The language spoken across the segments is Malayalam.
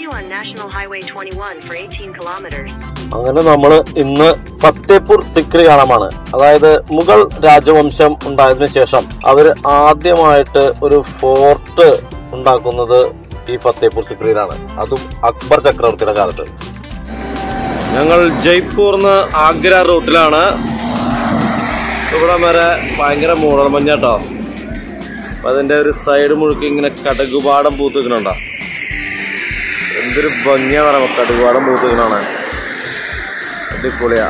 Continue on National Highway 21 for 18 kilometers. അങ്ങനെ നമ്മൾ ഇന്ന് ഫത്തേപൂർ സിക്രി കാണാമാണ് അതായത് മുഗൾ രാജവംശം ഉണ്ടായതിനു ശേഷം അവർ ആദ്യമായിട്ട് ഒരു ഫോർട്ട് ഉണ്ടാക്കുന്നത് ഈ ഫത്തേപൂർ സിക്രിയിലാണ് അതും അക്ബർ ചക്രവർത്തിയുടെ കാലത്ത് ഞങ്ങൾ ജയ്പൂർന്ന് ആഗ്ര റൂട്ടിലാണ് ഇവിടെ വരെ ഭയങ്കര മൂടൽമഞ്ഞാട്ടോ അപ്പൊ അതിന്റെ ഒരു സൈഡ് മുഴുക്കി ഇങ്ങനെ കടകുപാടം പൂത്തുക്കണുണ്ടോ എന്തൊരു ഭംഗിയാ പറയുമ്പോ കടുകുപാടം പൂത്തുക്കണാണ് അടിപൊളിയാ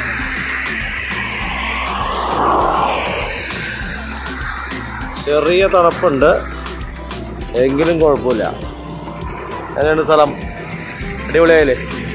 ചെറിയ തണുപ്പുണ്ട് എങ്കിലും കുഴപ്പമില്ല എങ്ങനെയുണ്ട് സ്ഥലം അടിപൊളിയായില്ലേ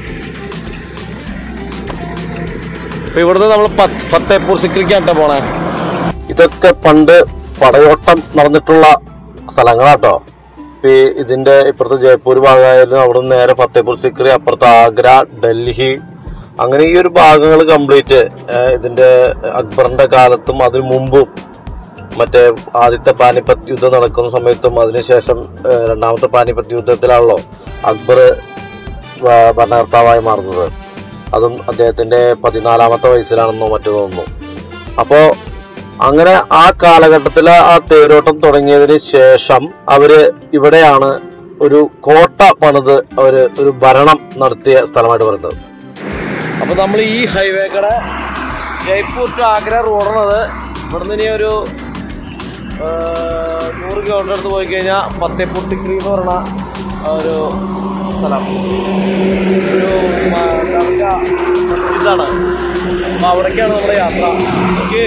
ഇപ്പൊ ഇവിടുന്ന് നമ്മൾ ഫത്തേപൂർ സിക്രിക്കാട്ടോ പോണേ ഇതൊക്കെ പണ്ട് പടയോട്ടം നടന്നിട്ടുള്ള സ്ഥലങ്ങളാട്ടോ ഇപ്പൊ ഈ ഇതിന്റെ ഇപ്പുറത്ത് ജയ്പൂർ ഭാഗമായാലും അവിടെ നിന്ന് നേരെ ഫത്തേപൂർ സിക്രി അപ്പുറത്ത് ആഗ്ര ഡൽഹി അങ്ങനെ ഈ ഒരു ഭാഗങ്ങൾ കംപ്ലീറ്റ് ഇതിന്റെ അക്ബറിന്റെ കാലത്തും അതിനു മുമ്പും മറ്റേ ആദ്യത്തെ പാനിപ്പത്ത് യുദ്ധം നടക്കുന്ന സമയത്തും അതിനുശേഷം ഏഹ്, രണ്ടാമത്തെ പാനിപ്പത്ത് യുദ്ധത്തിലാണല്ലോ അക്ബർ ഭ- ഭരണകർത്താവായി മാറുന്നത് അതും അദ്ദേഹത്തിന്റെ പതിനാലാമത്തെ വയസ്സിലാണെന്നോ മറ്റോ തോന്നുന്നു അപ്പോ അങ്ങനെ ആ കാലഘട്ടത്തിൽ ആ തേരോട്ടം തുടങ്ങിയതിന് ശേഷം അവര് ഇവിടെയാണ് ഒരു കോട്ട പണിത് അവര് ഒരു ഭരണം നടത്തിയ സ്ഥലമായിട്ട് പറയുന്നത് അപ്പൊ നമ്മൾ ഈ ഹൈവേ കട ജയ്പൂർ ടു ആഗ്ര റോഡാണത് ഇവിടുന്ന് ഇനി ഒരു ആ, നൂറ് കിലോമീറ്റർ അടുത്ത് പോയി കഴിഞ്ഞാൽ ഫത്തേപൂർ സിക്രി എന്ന് പറയുന്ന ആ ഒരു സ്ഥലം ഒരു മ- ദർഗ മസ്ജിദാണ് അപ്പൊ അവിടേക്കാണ് നമ്മുടെ യാത്ര ഓക്കെ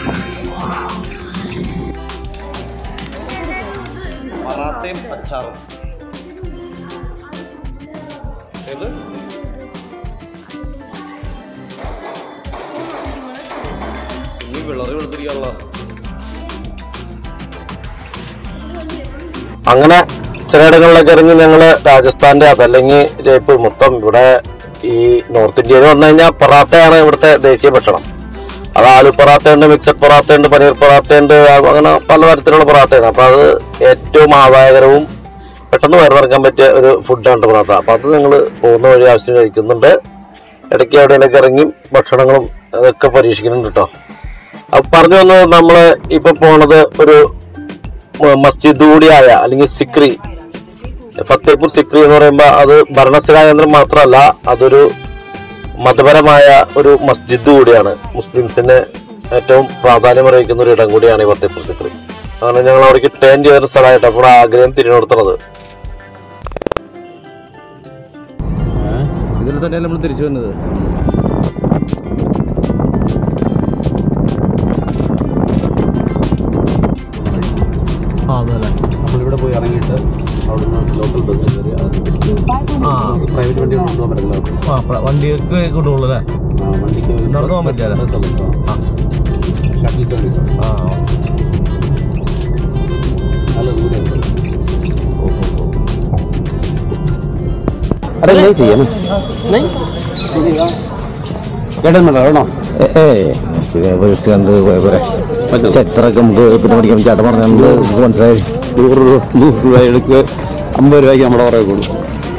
മറാത്തയും അച്ചാറും ഏത് ഇനി വിളറി വെളുത്തിരിക്കാനുള്ള അങ്ങനെ ചിലയിടങ്ങളിലൊക്കെ ഇറങ്ങി ഞങ്ങള് രാജസ്ഥാന്റെ അതല്ലെങ്കിൽ ജയ്പൂർ മൊത്തം ഇവിടെ ഈ നോർത്ത് ഇന്ത്യയിൽ വന്നു കഴിഞ്ഞാൽ പൊറാത്തയാണ് ഇവിടുത്തെ ദേശീയ ഭക്ഷണം അത് ആലു പൊറാത്ത ഉണ്ട് മിക്സഡ് പൊറാത്ത ഉണ്ട് പനീർ പൊറാത്ത ഉണ്ട് അങ്ങനെ പലതരത്തിലുള്ള പൊറാത്തയാണ് അപ്പൊ അത് ഏറ്റവും ആദായകരവും പെട്ടെന്ന് വയറിറക്കാൻ പറ്റിയ ഒരു ഫുഡാണ് പൊറാത്ത അപ്പൊ അത് നിങ്ങൾ പോകുന്ന വഴി ആവശ്യം കഴിക്കുന്നുണ്ട് ഇടയ്ക്ക് എവിടെയെങ്കിലൊക്കെ ഇറങ്ങി ഭക്ഷണങ്ങളും അതൊക്കെ പരീക്ഷിക്കുന്നുണ്ട് കേട്ടോ അപ്പൊ പറഞ്ഞു വന്നത് നമ്മള് ഇപ്പൊ പോണത് ഒരു മ- മസ്ജിദ് കൂടിയായ അല്ലെങ്കിൽ സിക്രി ഫത്തേപൂർ സിക്രി എന്ന് പറയുമ്പോൾ അത് ഭരണസ്ഥിരാ കേന്ദ്രം മാത്രമല്ല അതൊരു മതപരമായ ഒരു മസ്ജിദ് കൂടിയാണ് മുസ്ലിംസിന് ഏറ്റവും പ്രാധാന്യം അറിയിക്കുന്ന ഒരു ഇടം കൂടിയാണ് ഈ ഫത്തേപൂർ സിക്രി അങ്ങനെ ഞങ്ങൾ അവിടേക്ക് ടേൺ ചെയ്തൊരു സ്ഥലമായിട്ട് അപ്പോൾ ആഗ്രഹം തിരിഞ്ഞെടുത്തുള്ളത് ഇതിൽ തന്നെയല്ലേ നമ്മൾ തിരിച്ചു വന്നത് ആ അതല്ലേ നമ്മളിവിടെ പോയി ഇറങ്ങിയിട്ട് അവിടുന്ന് ലോക്കൽ ബസ് കയറി അത് തിരിച്ച് ആ പ്രൈവറ്റ് വണ്ടി കൊണ്ടുപോകാൻ പറ്റില്ല ആ പ്ര- വണ്ടിക്ക് കൊണ്ടുപോകുള്ളൂ അല്ലേ ആ, വണ്ടിക്ക് നടന്ന് പോകാൻ പറ്റില്ല ബസ് സർവീസ് ആ. ഷട്ടിൽ സർവീസ് ആ നല്ല ദൂരമുണ്ട് अरे नहीं चाहिए ना ചേട്ടൻ വേണ്ട വേണോ വേസ്റ്റ് കണ്ട് പോരെ ചരിത്രമൊക്കെ നമുക്ക് പിന്നെ പഠിക്കാൻ ചേട്ടൻ പറഞ്ഞ നമുക്ക് മനസ്സിലായി നൂറ് രൂപ നൂറ് രൂപ എടുക്കുക അമ്പത് രൂപയ്ക്ക് നമ്മുടെ പുറകെ കൊടുക്കും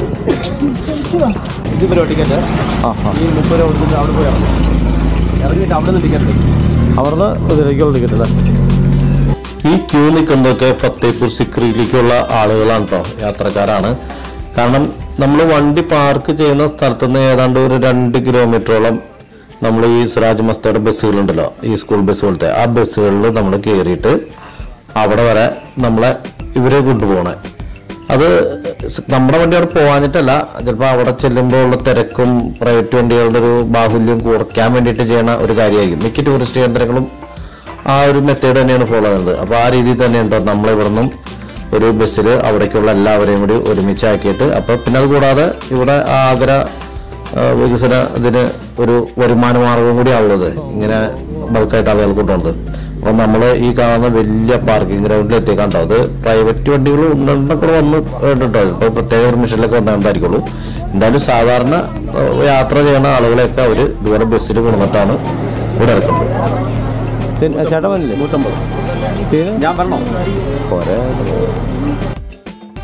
ഇത് പരിപാടി ടിക്കറ്റ് ആ ആ ഈ മുപ്പത് രൂപ കൊടുത്തിട്ട് അവിടെ പോയി ഇറങ്ങും ഇറങ്ങിയിട്ട് അവിടെ നിന്ന് ടിക്കറ്റ് എടുക്കും അവിടുന്ന് ഇതിലേക്കുള്ള ടിക്കറ്റ് അല്ലേ ഈ ക്യൂ നിൽക്കുന്നതൊക്കെ ഫത്തേപൂർ സിക്രിയിലേക്കുള്ള ആളുകളാണ് കേട്ടോ യാത്രക്കാരാണ് കാരണം നമ്മൾ വണ്ടി പാർക്ക് ചെയ്യുന്ന സ്ഥലത്ത് നിന്ന് ഏതാണ്ട് ഒരു രണ്ട് കിലോമീറ്ററോളം നമ്മൾ ഈ സിറാജ് മസ്തയുടെ ബസ്സുകളുണ്ടല്ലോ ഈ സ്കൂൾ ബസ് പോലത്തെ ആ ബസ്സുകളിൽ നമ്മൾ കയറിയിട്ട് അവിടെ വരെ നമ്മളെ ഇവരെ കൊണ്ടുപോകണേ അത് സ് നമ്മുടെ വണ്ടി അവിടെ പോകാഞ്ഞിട്ടല്ല ചിലപ്പോൾ അവിടെ ചെല്ലുമ്പോൾ ഉള്ള തിരക്കും പ്രൈവറ്റ് വണ്ടികളുടെ ഒരു ബാഹുല്യം കുറയ്ക്കാൻ വേണ്ടിയിട്ട് ചെയ്യുന്ന ഒരു കാര്യമായിരിക്കും മിക്ക ടൂറിസ്റ്റ് കേന്ദ്രങ്ങളും ആ ഒരു മെത്തേഡ് തന്നെയാണ് ഫോളോ ചെയ്യുന്നത് അപ്പോൾ ആ രീതിയിൽ തന്നെയുണ്ടോ നമ്മൾ ഇവിടുന്നും ഒരു ബസ്സിൽ അവിടേക്കുള്ള എല്ലാവരെയും കൂടി ഒരുമിച്ചാക്കിയിട്ട് അപ്പോൾ പിന്നെ അത് കൂടാതെ ഇവിടെ ആഗ്ര ആ, വികസന ഇതിന് ഒരു വരുമാന മാർഗം കൂടിയാണുള്ളത് ഇങ്ങനെ ബൾക്കായിട്ട് ആളുകൾ കൊണ്ടുവന്നത് അപ്പം നമ്മൾ ഈ കാണുന്ന വലിയ പാർക്കിംഗ് ഗ്രൗണ്ടിൽ എത്തിക്കാണ്ടോ അത് പ്രൈവറ്റ് വണ്ടികൾ ഉണ്ടെന്നൊക്കെ വന്ന് കേട്ടോ ഇപ്പോൾ പ്രത്യേക പെർമിഷനിലൊക്കെ വന്നിട്ടുണ്ടായിരിക്കുള്ളൂ എന്തായാലും സാധാരണ ആ, യാത്ര ചെയ്യുന്ന ആളുകളെയൊക്കെ അവർ ഇതുപോലെ ബസ്സിൽ കൊണ്ടുവന്നിട്ടാണ് ഇവിടെ ഇറക്കുന്നത് ചേട്ടാ വന്നില്ലേ നൂറ്റമ്പത് ഞാൻ പറഞ്ഞോ പോരെ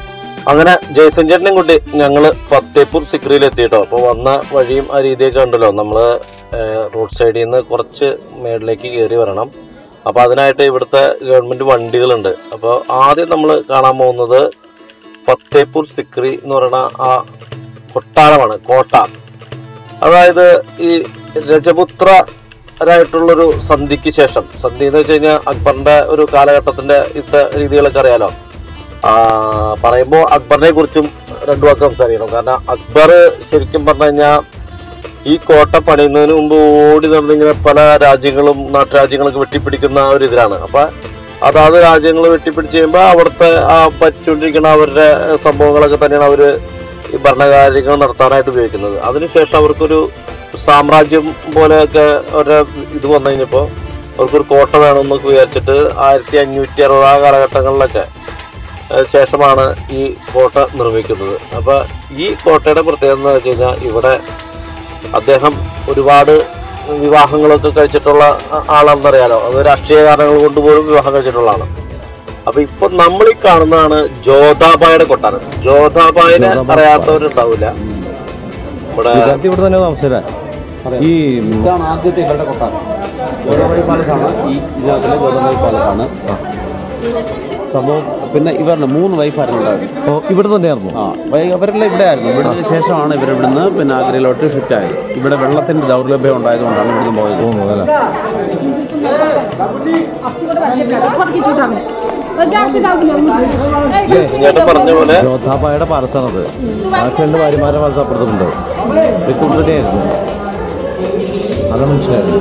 അങ്ങനെ ജയ്സൺ ചേട്ടനും കൂട്ടി ഞങ്ങള് ഫത്തേപൂർ സിക്രിയിൽ എത്തിയിട്ടോ അപ്പൊ വന്ന വഴിയും ആ രീതിയൊക്കെ ഉണ്ടല്ലോ നമ്മള് റോഡ് സൈഡിൽ നിന്ന് കുറച്ച് മേളിലേക്ക് കയറി വരണം അപ്പൊ അതിനായിട്ട് ഇവിടുത്തെ ഗവൺമെന്റ് വണ്ടികളുണ്ട് അപ്പോൾ ആദ്യം നമ്മൾ കാണാൻ പോകുന്നത് ഫത്തേപൂർ സിക്രി എന്ന് പറയുന്ന ആ കൊട്ടാരമാണ് കോട്ട അതായത് ഈ രജപുത്രരായിട്ടുള്ളൊരു സന്ധിക്ക് ശേഷം സന്ധി എന്ന് വെച്ച് കഴിഞ്ഞാൽ അക്ബറിന്റെ ഒരു കാലഘട്ടത്തിന്റെ യുദ്ധ രീതികളൊക്കെ അറിയാലോ ആ, പറയുമ്പോൾ അക്ബറിനെ കുറിച്ചും രണ്ടു വാക്ക് സംസാരിക്കണം കാരണം അക്ബർ ശരിക്കും പറഞ്ഞു കഴിഞ്ഞാൽ ഈ കോട്ട പണിയുന്നതിന് മുമ്പ് ഓടി നടന്നിങ്ങനെ പല രാജ്യങ്ങളും നാട്ടുരാജ്യങ്ങളൊക്കെ വെട്ടിപ്പിടിക്കുന്ന ഒരു ഇതിലാണ് അപ്പൊ അതാത് രാജ്യങ്ങൾ വെട്ടിപ്പിടിച്ച് കഴിയുമ്പോൾ അവിടുത്തെ ആ പറ്റിക്കൊണ്ടിരിക്കുന്ന അവരുടെ സംഭവങ്ങളൊക്കെ തന്നെയാണ് അവര് ഈ ഭരണകാര്യങ്ങൾ നടത്താനായിട്ട് ഉപയോഗിക്കുന്നത് അതിനുശേഷം അവർക്കൊരു സാമ്രാജ്യം പോലെയൊക്കെ അവരുടെ ഇത് വന്നു കഴിഞ്ഞപ്പോൾ അവർക്കൊരു കോട്ട വേണമെന്നൊക്കെ വിചാരിച്ചിട്ട് ആയിരത്തി അഞ്ഞൂറ്റി അറുപത് ആ കാലഘട്ടങ്ങളിലൊക്കെ ഏഹ് ശേഷമാണ് ഈ കോട്ട നിർമ്മിക്കുന്നത് അപ്പൊ ഈ കോട്ടയുടെ പ്രത്യേകത എന്ന് വെച്ച് കഴിഞ്ഞാൽ ഇവിടെ അദ്ദേഹം ഒരുപാട് വിവാഹങ്ങളൊക്കെ കഴിച്ചിട്ടുള്ള ആ- ആളാണെന്നറിയാലോ അത് രാഷ്ട്രീയ കാരണങ്ങൾ കൊണ്ട് പോലും വിവാഹം കഴിച്ചിട്ടുള്ള ആളാണ് അപ്പൊ ഇപ്പൊ നമ്മൾ ഈ കാണുന്നതാണ് ജോധാബായുടെ കൊട്ടാരം ജോധാബായിനെ അറിയാത്തവരുണ്ടാവില്ല ഇവിടെ വിദ്യാർത്ഥി ഇവിടെ തന്നെ താമസിച്ചല്ലേ ഈ ഇതാണ് ആദ്യത്തെ ഇവരുടെ കൊട്ടാരം ഗോദാവരി പാലസാണ് ഈ ഇതിനകത്തിലെ ഗോദാവരി പാലസാണ് സംഭവം പിന്നെ ഇവരുടെ മൂന്ന് വൈഫായിരുന്നു ഉണ്ടായിരുന്നു ഓ, ഇവിടെ തന്നെയായിരുന്നു ആ വൈ- അവരെല്ലാം ഇവിടെ ആയിരുന്നു ഇവിടുന്ന് ശേഷമാണ് ഇവർ ഇവിടുന്ന് പിന്നെ ആഗ്രയിലോട്ട് ഷിഫ്റ്റ് ആയത് ഇവിടെ വെള്ളത്തിന്റെ ദൗർലഭ്യം ഉണ്ടായതുകൊണ്ടാണ് ഇവിടുന്ന് പോയത് തോന്നുന്നു അല്ലേ সব কিছু দামে যা সে দাও ചേട്ടൻ പറഞ്ഞ പോലെ ജോധാബായുടെ പാലസാണത് ബാക്കി രണ്ട് ഭാര്യമാരെ പാലസ് അപ്പുറത്തുണ്ട് ഇത് കൂടുതലായിരുന്നു അത് മനസ്സിലായിരുന്നു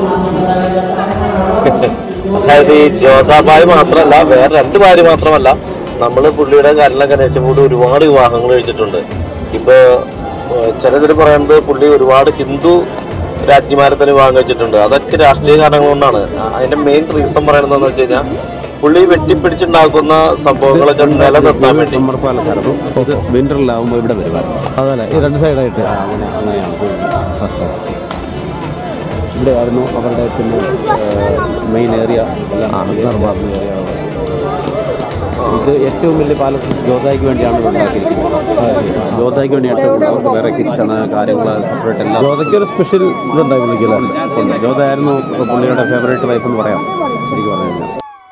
അതായത് ഈ ജോധാബായി മാത്രമല്ല വേറെ രണ്ട് ഭാര്യ മാത്രമല്ല നമ്മൾ പുള്ളിയുടെ കരള ഗണേശനോട് ഒരുപാട് വിവാഹങ്ങൾ കഴിച്ചിട്ടുണ്ട് ഇപ്പൊ ഏഹ്, ചിലതിൽ പറയുന്നത് പുള്ളി ഒരുപാട് ഹിന്ദു രാജ്ഞിമാരെ തന്നെ വിവാഹം കഴിച്ചിട്ടുണ്ട് അതൊക്കെ രാഷ്ട്രീയ കാരണങ്ങൾ കൊണ്ടാണ് ആ- അതിന്റെ മെയിൻ റീസൺ പറയുന്നത് വെച്ച് കഴിഞ്ഞാൽ പുള്ളി വെട്ടിപ്പിടിച്ചുണ്ടാക്കുന്ന സംഭവങ്ങളൊക്കെ നിലനിർത്താൻ വേണ്ടി സമ്മർ പാലസായിരുന്നു ഇത് വിന്ററിലാവുമ്പോൾ ഇവിടെ വരുമായിരുന്നു അതല്ലേ ഈ രണ്ട് സൈഡായിട്ട് ആ, അങ്ങനെ അങ്ങനെയാണ് ഇവിടെ ആയിരുന്നു അവരുടെ പിന്നെ മെയിൻ ഏരിയ എല്ലാം നിർമ്മാണ ഏരിയ ഇത് ഏറ്റവും വലിയ പാലസ് ജോതായ്ക്ക് വേണ്ടിയാണ് ഇവിടെ ഉണ്ടാക്കിയിരിക്കുന്നത് ജോതായ്ക്ക് വേണ്ടിയാണ് അവർക്ക് വേറെ കിച്ചണ് കാര്യങ്ങൾ സെപ്പറേറ്റ് എല്ലാം ജോതയ്ക്ക് ഒരു സ്പെഷ്യൽ ഇതുണ്ടായി വിളിക്കില്ല ഉണ്ട് ജോതായിരുന്നു പുള്ളിയുടെ ഫേവറേറ്റ് വൈഫ് എന്ന് പറയാം എനിക്ക് പറഞ്ഞു കഴിഞ്ഞാൽ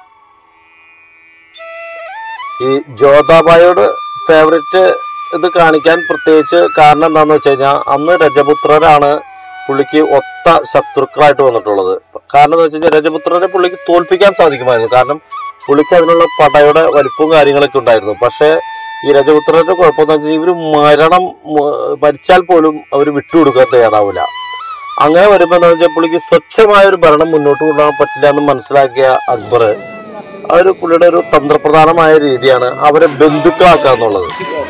ഈ ജോധാബായിയോട് ഫേവറേറ്റ് ഇത് കാണിക്കാൻ പ്രത്യേകിച്ച് കാരണം എന്താണെന്ന് വെച്ച് കഴിഞ്ഞാൽ അന്ന് രജപുത്രരാണ് പുള്ളിക്ക് ഒത്ത ശത്രുക്കളായിട്ട് വന്നിട്ടുള്ളത് കാരണം എന്ന് വെച്ച് കഴിഞ്ഞാൽ രജപുത്രരെ പുള്ളിക്ക് തോൽപ്പിക്കാൻ സാധിക്കുമായിരുന്നു കാരണം പുള്ളിക്ക് അതിനുള്ള പടയുടെ വലിപ്പവും കാര്യങ്ങളൊക്കെ ഉണ്ടായിരുന്നു പക്ഷേ ഈ രജപുത്രരുടെ കുഴപ്പമെന്ന് വെച്ചാൽ ഇവർ മരണം മ- മരിച്ചാൽ പോലും അവർ വിട്ടുകൊടുക്കാൻ തയ്യാറാവില്ല അങ്ങനെ വരുമ്പോൾ എന്താ വെച്ചാൽ പുള്ളിക്ക് സ്വച്ഛമായ ഒരു ഭരണം മുന്നോട്ട് കൊണ്ടുപോകാൻ പറ്റില്ല എന്ന് മനസ്സിലാക്കിയ അക്ബർ ആ ഒരു പുള്ളിയുടെ ഒരു തന്ത്രപ്രധാനമായ രീതിയാണ് അവരെ ബന്ധുക്കളാക്കുക എന്നുള്ളത്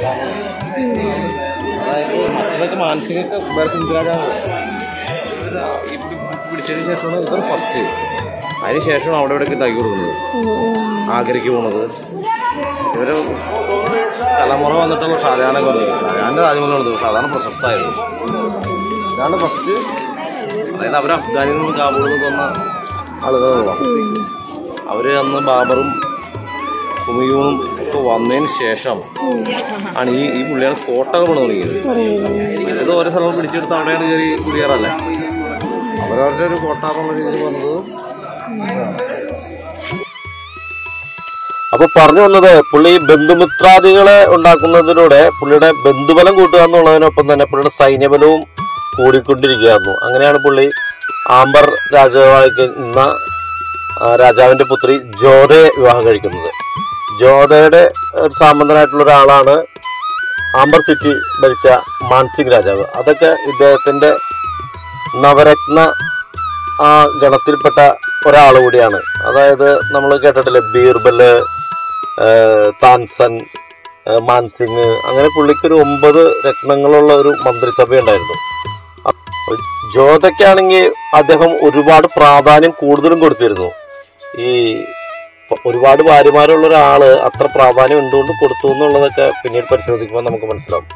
ഇതൊക്കെ മാനസികമൊക്കെ വേറെ ഹിന്ദുരാജാവ് പിടിച്ചതിന് ശേഷമാണ് ഇവർ ഫസ്റ്റ് അതിന് ശേഷമാണ് അവിടെ ഇവിടെ ഉണ്ടാക്കി കൊടുക്കുന്നത് ആഗ്രയ്ക്ക് പോണത് ഇവര് തലമുറ വന്നിട്ടുള്ള ഷാജഹാനെ പറഞ്ഞു ഷാജഹാന്റെ താജ്മഹലാണ് പക്ഷെ അതാണ് പ്രശസ്തമായത് ഇതാണ് ഫസ്റ്റ് അതായത് അവർ അഫ്ഗാനിൽ നിന്നും കാബൂളിൽ നിന്ന് വന്ന ആളുകളാണ് അവര് അന്ന് ബാബറും ഹുമയൂണും ഒക്കെ വന്നതിന് ശേഷം ആണ് ഈ ഈ പുള്ളിയുടെ കോട്ടകൾ പണി തുടങ്ങിയത് ഇത് ഓരോ സ്ഥലം പിടിച്ചെടുത്ത് അവിടെയാണ് കയറി കുടിയേറല്ലേ അവരവരുടെ ഒരു കോട്ട എന്നുള്ള രീതിയിൽ വന്നത് അപ്പൊ പറഞ്ഞു വന്നത് പുള്ളി ബന്ധുമിത്രാദികളെ ഉണ്ടാക്കുന്നതിലൂടെ പുള്ളിയുടെ ബന്ധുബലം കൂട്ടുക എന്നുള്ളതിനൊപ്പം തന്നെ പുള്ളിയുടെ സൈന്യബലവും കൂടിക്കൊണ്ടിരിക്കുകയായിരുന്നു അങ്ങനെയാണ് പുള്ളി ആംബർ രാജാവായി നിന്ന ആ, രാജാവിന്റെ പുത്രി ജോധയെ വിവാഹം കഴിക്കുന്നത് ജോധയുടെ ഒരു സാമന്തനായിട്ടുള്ള ഒരാളാണ് ആംബർ സിറ്റി ഭരിച്ച മാൻസിംഗ് രാജാവ് അതൊക്കെ ഇദ്ദേഹത്തിന്റെ നവരത്ന ആ ഗണത്തിൽപ്പെട്ട ഒരാൾ കൂടിയാണ് അതായത് നമ്മൾ കേട്ടിട്ടില്ലേ ബീർബല് ഏഹ് താൻസൻ ഏഹ് മാൻസിംഗ് അങ്ങനെ പുള്ളിക്ക് ഒരു ഒമ്പത് രത്നങ്ങളുള്ള ഒരു മന്ത്രിസഭ ഉണ്ടായിരുന്നു അപ്പൊ ജോധയ്ക്കാണെങ്കിൽ അദ്ദേഹം ഒരുപാട് പ്രാധാന്യം കൂടുതലും കൊടുത്തിരുന്നു ഈ പ- ഒരുപാട് ഭാര്യമാരുള്ള ഒരാള് അത്ര പ്രാധാന്യം എന്തുകൊണ്ട് കൊടുത്തു എന്നുള്ളതൊക്കെ പിന്നീട് പരിശോധിക്കുമ്പോൾ നമുക്ക് മനസ്സിലാവും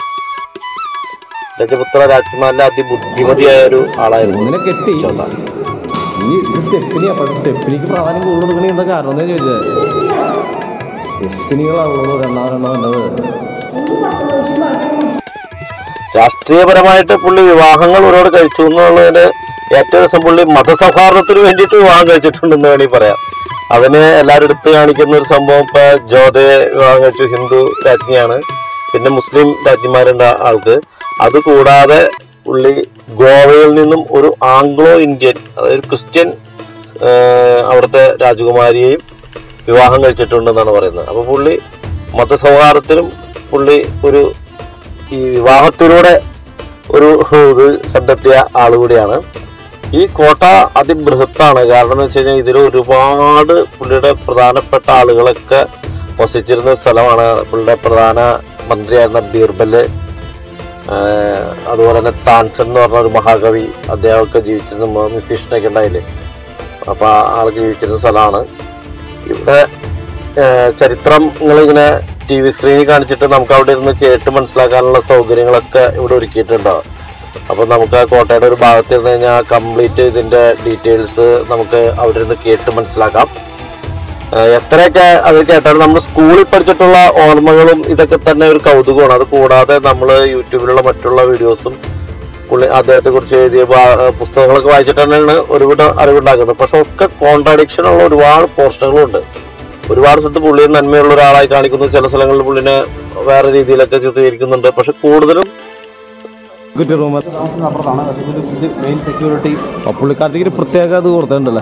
രജപുത്ര രാജ്കുമാരിലെ അതിബുദ്ധിമതിയായ ഒരു ആളായിരുന്നു ഇങ്ങനെ കെട്ടി ജോധ ഈ ഇത് സ്റ്റെപ്പിനി അപ്പോൾ സ്റ്റെപ്പിനിക്ക് പ്രാധാന്യം കൂടുതൽ കൊടുക്കണേ എന്താ കാരണം എന്നേ ചോദിച്ചത് സ്റ്റെപ്പിനികളാണുള്ളത് രണ്ടാമതെണ്ണം വേണ്ടത് രാഷ്ട്രീയപരമായിട്ട് പുള്ളി വിവാഹങ്ങൾ ഒരുപാട് കഴിച്ചു എന്നുള്ളതിന് ഏറ്റവും ദിവസം പുള്ളി മതസൗഹാർദ്ദത്തിന് വേണ്ടിയിട്ട് വിവാഹം കഴിച്ചിട്ടുണ്ടെന്ന് വേണമെങ്കിൽ പറയാം അതിന് എല്ലാവരും എടുത്തു കാണിക്കുന്ന ഒരു സംഭവം ഇപ്പൊ ജോതയെ വിവാഹം കഴിച്ചു ഹിന്ദു രാജ്ഞിയാണ് പിന്നെ മുസ്ലിം രാജ്ഞിമാരുണ്ട് ആൾക്ക് അത് കൂടാതെ പുള്ളി ഗോവയിൽ നിന്നും ഒരു ആംഗ്ലോ ഇന്ത്യൻ അതായത് ക്രിസ്ത്യൻ ആഹ് അവിടുത്തെ രാജകുമാരിയെയും വിവാഹം കഴിച്ചിട്ടുണ്ടെന്നാണ് പറയുന്നത് അപ്പൊ പുള്ളി മതസൗഹാർദ്ദത്തിനും പുള്ളി ഒരു ഈ വിവാഹത്തിലൂടെ ഒരു ഇത് കണ്ടെത്തിയ ആളുകൂടിയാണ് ഈ കോട്ട അതിബൃഹത്താണ് കാരണം എന്ന് വെച്ച് കഴിഞ്ഞാൽ ഇതിൽ ഒരുപാട് പുള്ളിയുടെ പ്രധാനപ്പെട്ട ആളുകളൊക്കെ വസിച്ചിരുന്ന സ്ഥലമാണ് പുള്ളിയുടെ പ്രധാന മന്ത്രിയായിരുന്ന ബീർബല് ആഹ് അതുപോലെ തന്നെ താൻസൻ എന്ന് പറഞ്ഞ ഒരു മഹാകവി അദ്ദേഹമൊക്കെ ജീവിച്ചിരുന്ന മ്യൂസീഷ്യനൊക്കെ ഉണ്ടായില്ലേ അപ്പൊ ആ ആൾക്ക് ജീവിച്ചിരുന്ന സ്ഥലമാണ് ഇവിടെ ഏഹ് ചരിത്രങ്ങൾ ഇങ്ങനെ ടി വി സ്ക്രീനിൽ കാണിച്ചിട്ട് നമുക്ക് അവിടെ ഇരുന്ന് കേട്ട് മനസ്സിലാക്കാനുള്ള സൗകര്യങ്ങളൊക്കെ ഇവിടെ ഒരുക്കിയിട്ടുണ്ടാവും അപ്പൊ നമുക്ക് ആ കോട്ടയുടെ ഒരു ഭാഗത്ത് ഇരുന്ന് കഴിഞ്ഞാൽ കംപ്ലീറ്റ് ഇതിന്റെ ഡീറ്റെയിൽസ് നമുക്ക് അവിടെ ഇരുന്ന് കേട്ട് മനസ്സിലാക്കാം ഏഹ് എത്രയൊക്കെ അത് കേട്ടാലും നമ്മൾ സ്കൂളിൽ പഠിച്ചിട്ടുള്ള ഓർമ്മകളും ഇതൊക്കെ തന്നെ ഒരു കൗതുകമാണ് അത് കൂടാതെ നമ്മൾ യൂട്യൂബിലുള്ള മറ്റുള്ള വീഡിയോസും പുള്ളി അദ്ദേഹത്തെ കുറിച്ച് എഴുതിയ ഭാ- പുസ്തകങ്ങളൊക്കെ വായിച്ചിട്ട് തന്നെയാണ് ഒരുപാട് അറിവുണ്ടാക്കുന്നത് പക്ഷെ ഒക്കെ കോൺട്രാഡിക്ഷൻ ഉള്ള ഒരുപാട് പോസ്റ്ററുകളുണ്ട് ഒരുപാട് സ്ഥലത്ത് പുള്ളിയെ നന്മയുള്ള ഒരാളായി കാണിക്കുന്നു ചില സ്ഥലങ്ങളിൽ പുള്ളിനെ വേറെ രീതിയിലൊക്കെ ചിത്രീകരിക്കുന്നുണ്ട് പക്ഷെ കൂടുതലും സെക്യൂരിറ്റി റൂം അപ്പുറത്താണ് ഇത് മെയിൻ സെക്യൂരിറ്റി പുള്ളിക്കാരത്തേക്ക് ഒരു പ്രത്യേക ഇത് കൊടുത്തിട്ടുണ്ടല്ലോ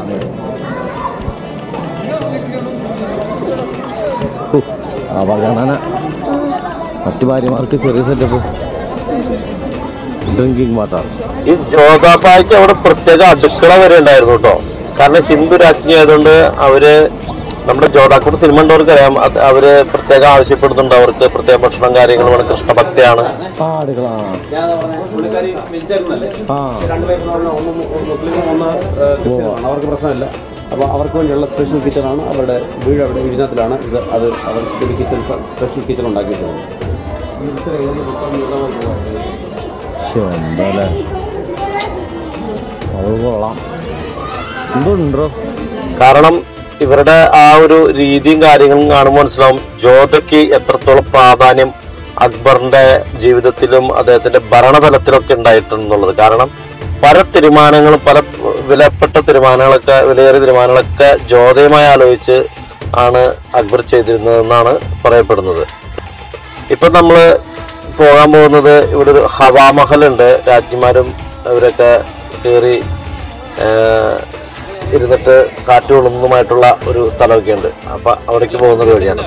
ഹോ, അവഗണന മറ്റു ഭാര്യമാർക്ക് ചെറിയ സെറ്റപ്പ് ഡ്രിങ്കിങ് വാട്ടർ ഈ ജോഗാബായിക്ക് അവിടെ പ്രത്യേക അടുക്കള വരെ ഉണ്ടായിരുന്നു കേട്ടോ കാരണം ഹിന്ദു രാജ്ഞി ആയതുകൊണ്ട് അവര് നമ്മുടെ ജോധാക്കൂർ സിനിമ ഉണ്ടവർക്ക് അറിയാം അത് അവര് പ്രത്യേകം ആവശ്യപ്പെടുന്നുണ്ട് അവർക്ക് പ്രത്യേക ഭക്ഷണം കാര്യങ്ങളുമാണ് കൃഷ്ണഭക്തിയാണ് ആ അടുക്കള ആ. ആ അവർക്ക് പ്രശ്നമില്ല അപ്പോൾ അവർക്ക് വേണ്ടിയുള്ള സ്പെഷ്യൽ കിച്ചണാണ് അവരുടെ വീട് അവിടെ ഇതിനകത്തിലാണ് ഇത് അത് അവർ സ്പെഷ്യൽ കിച്ചൺ സ്പെഷ്യൽ കിച്ചൺ ഉണ്ടാക്കിയിട്ടുള്ളത് ശ്ശെ, എന്താല്ലേ അത് കൊള്ളാം എന്തുണ്ടോ കാരണം ഇവരുടെ ആ ഒരു രീതിയും കാര്യങ്ങളും കാണുമ്പോൾ മനസ്സിലാവും ജോധയ്ക്ക് എത്രത്തോളം പ്രാധാന്യം അക്ബറിന്റെ ജീവിതത്തിലും അദ്ദേഹത്തിന്റെ ഭരണതലത്തിലൊക്കെ ഉണ്ടായിട്ടുണ്ടെന്നുള്ളത് കാരണം പല തീരുമാനങ്ങളും പല വിലപ്പെട്ട തീരുമാനങ്ങളൊക്കെ വിലയേറിയ തീരുമാനങ്ങളൊക്കെ ജോധയുമായി ആലോചിച്ച് ആണ് അക്ബർ ചെയ്തിരുന്നതെന്നാണ് പറയപ്പെടുന്നത് ഇപ്പൊ നമ്മള് പോകാൻ പോകുന്നത് ഇവിടെ ഒരു ഹവാമഹൽ ഉണ്ട് രാജ്ഞിമാരും അവരൊക്കെ കയറി ഇരുന്നിട്ട് കാറ്റ് കൊള്ളുന്നതുമായിട്ടുള്ള ഒരു സ്ഥലമൊക്കെ ഉണ്ട് അപ്പൊ അവിടേക്ക് പോകുന്നത് വഴിയാണത്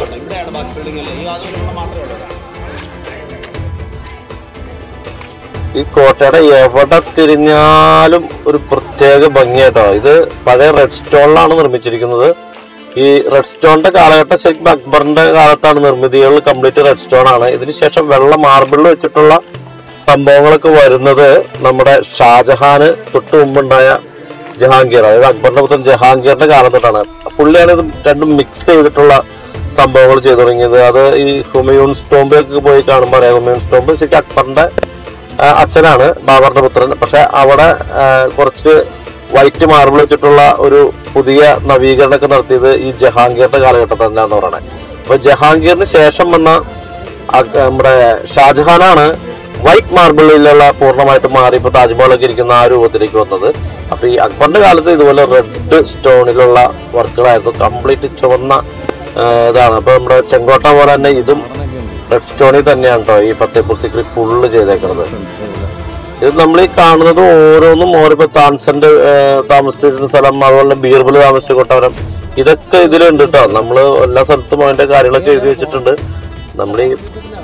ഈ കോട്ടയുടെ എവിടെ തിരിഞ്ഞാലും ഒരു പ്രത്യേക ഭംഗിയാട്ടോ ഇത് പഴയ റെഡ് സ്റ്റോണിലാണ് നിർമ്മിച്ചിരിക്കുന്നത് ഈ റെഡ് സ്റ്റോണിന്റെ കാലഘട്ടം ശരിക്കും അക്ബറിന്റെ കാലത്താണ് നിർമ്മിതികൾ കംപ്ലീറ്റ് റെഡ് സ്റ്റോൺ ആണ് ഇതിനുശേഷം വെള്ള മാർബിളിൽ വെച്ചിട്ടുള്ള സംഭവങ്ങളൊക്കെ വരുന്നത് നമ്മുടെ ഷാജഹാന് തൊട്ട് മുമ്പുണ്ടായ ജഹാംഗീർ അതായത് അക്ബറിന്റെ പുത്രൻ ജഹാംഗീറിന്റെ കാലം തൊട്ടാണ് പുള്ളിയാണ് ഇത് രണ്ടും മിക്സ് ചെയ്തിട്ടുള്ള സംഭവങ്ങൾ ചെയ്തു തുടങ്ങിയത് അത് ഈ ഹുമയൂൺ സ്റ്റോംബൊക്കെ പോയി കാണുമ്പോൾ അറിയാം ഹുമയൂൺ സ്റ്റോംബ് ശരിക്കും അക്ബറിന്റെ ആ, അച്ഛനാണ് ബാബറിന്റെ പുത്രൻ പക്ഷെ അവിടെ ആ, കുറച്ച് വൈറ്റ് മാർബിൾ വെച്ചിട്ടുള്ള ഒരു പുതിയ നവീകരണമൊക്കെ നടത്തിയത് ഈ ജഹാംഗീറിന്റെ കാലഘട്ടത്തിൽ തന്നെയാണെന്ന് പറയണേ അപ്പൊ ജഹാംഗീറിന് ശേഷം വന്ന അക്- നമ്മുടെ ഷാജഹാനാണ് വൈറ്റ് മാർബിളിലുള്ള പൂർണ്ണമായിട്ട് മാറി ഇപ്പൊ താജ്മഹലൊക്കെ ഇരിക്കുന്ന ആ രൂപത്തിലേക്ക് വന്നത് അപ്പൊ ഈ അക്ബറിന്റെ കാലത്ത് ഇതുപോലെ റെഡ് സ്റ്റോണിലുള്ള വർക്കുകളായിരുന്നു കംപ്ലീറ്റ് ചുവന്ന ആ, ഇതാണ് അപ്പൊ നമ്മുടെ ചെങ്കോട്ട പോലെ തന്നെ ഇതും റെഡ് സ്റ്റോണിൽ തന്നെയാണ് കേട്ടോ ഈ ഫത്തേപൂർ സിക്രി ഫുള്ള് ചെയ്തേക്കുന്നത് ഇത് നമ്മൾ ഈ കാണുന്നത് ഓരോന്നും ഓരോ താൻസന്റെ താമസിച്ചിരുന്ന സ്ഥലം അതുപോലെ തന്നെ ബീർബിൾ താമസിച്ച കൊട്ടാരം ഇതൊക്കെ ഇതിലുണ്ട് കേട്ടോ നമ്മള് എല്ലാ സ്ഥലത്തും അതിന്റെ കാര്യങ്ങളൊക്കെ എഴുതി വെച്ചിട്ടുണ്ട് നമ്മൾ ഈ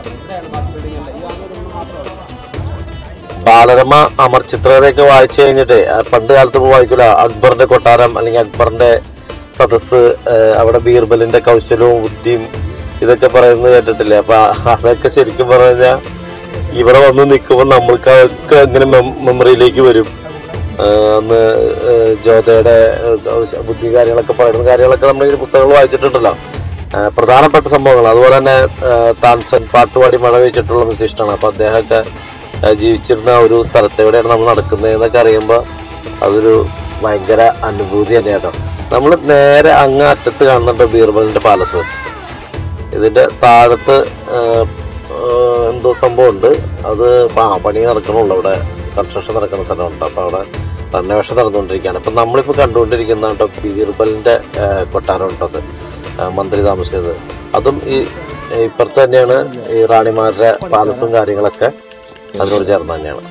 ബാലരമ അമർ ചിത്രകഥയൊക്കെ വായിച്ചു കഴിഞ്ഞിട്ട് പണ്ട് കാലത്ത് നമ്മൾ വായിക്കൂല അക്ബറിന്റെ കൊട്ടാരം അല്ലെങ്കിൽ അക്ബറിന്റെ സദസ് ഏഹ് അവിടെ ബീർബലിന്റെ കൗശലവും ബുദ്ധിയും ഇതൊക്കെ പറയുന്നത് കേട്ടിട്ടില്ലേ അപ്പൊ അതൊക്കെ ശരിക്കും പറഞ്ഞു കഴിഞ്ഞാൽ ഇവിടെ വന്ന് നിൽക്കുമ്പോൾ നമ്മൾക്ക് അതൊക്കെ അങ്ങനെ മെമ്മറിയിലേക്ക് വരും ഏഹ് അന്ന് ഏഹ് ജോതയുടെ ഏഹ് ബുദ്ധി കാര്യങ്ങളൊക്കെ പറയുന്ന കാര്യങ്ങളൊക്കെ നമ്മൾ ഈ പുസ്തകങ്ങൾ വായിച്ചിട്ടുണ്ടല്ലോ ഏഹ് പ്രധാനപ്പെട്ട സംഭവങ്ങൾ അതുപോലെ തന്നെ ഏഹ് താൻസൻ പാട്ടുപാടി മഴ വെച്ചിട്ടുള്ള മ്യൂസിഷ്യനാണ് അപ്പൊ അദ്ദേഹമൊക്കെ ഏഹ് ജീവിച്ചിരുന്ന ഒരു സ്ഥലത്തെവിടെയാണ് നമ്മൾ നടക്കുന്നത് എന്നൊക്കെ അറിയുമ്പോൾ അതൊരു ഭയങ്കര അനുഭൂതി തന്നെയാട്ടോ നമ്മൾ നേരെ അങ്ങ് അറ്റത്ത് കാണുന്നുണ്ട് ബീർബലിന്റെ പാലസ് ഇതിന്റെ താഴത്ത് ഏഹ്, എന്തോ സംഭവം ഉണ്ട് അത് ആ പണി നടക്കണുള്ളൂ അവിടെ കൺസ്ട്രക്ഷൻ നടക്കുന്ന സ്ഥലമുണ്ട് അപ്പോൾ അവിടെ റെനോവേഷൻ നടന്നുകൊണ്ടിരിക്കുകയാണ് ഇപ്പം നമ്മളിപ്പോൾ കണ്ടുകൊണ്ടിരിക്കുന്ന കേട്ടോ ബീർബലിൻ്റെ കൊട്ടാരം ഉണ്ടത് ആ, മന്ത്രി താമസിച്ചത് അതും ഈ ഇപ്പുറത്ത് തന്നെയാണ് ഈ റാണിമാരുടെ പാലസും കാര്യങ്ങളൊക്കെ അതിനോട് ചേർന്ന് തന്നെയാണ്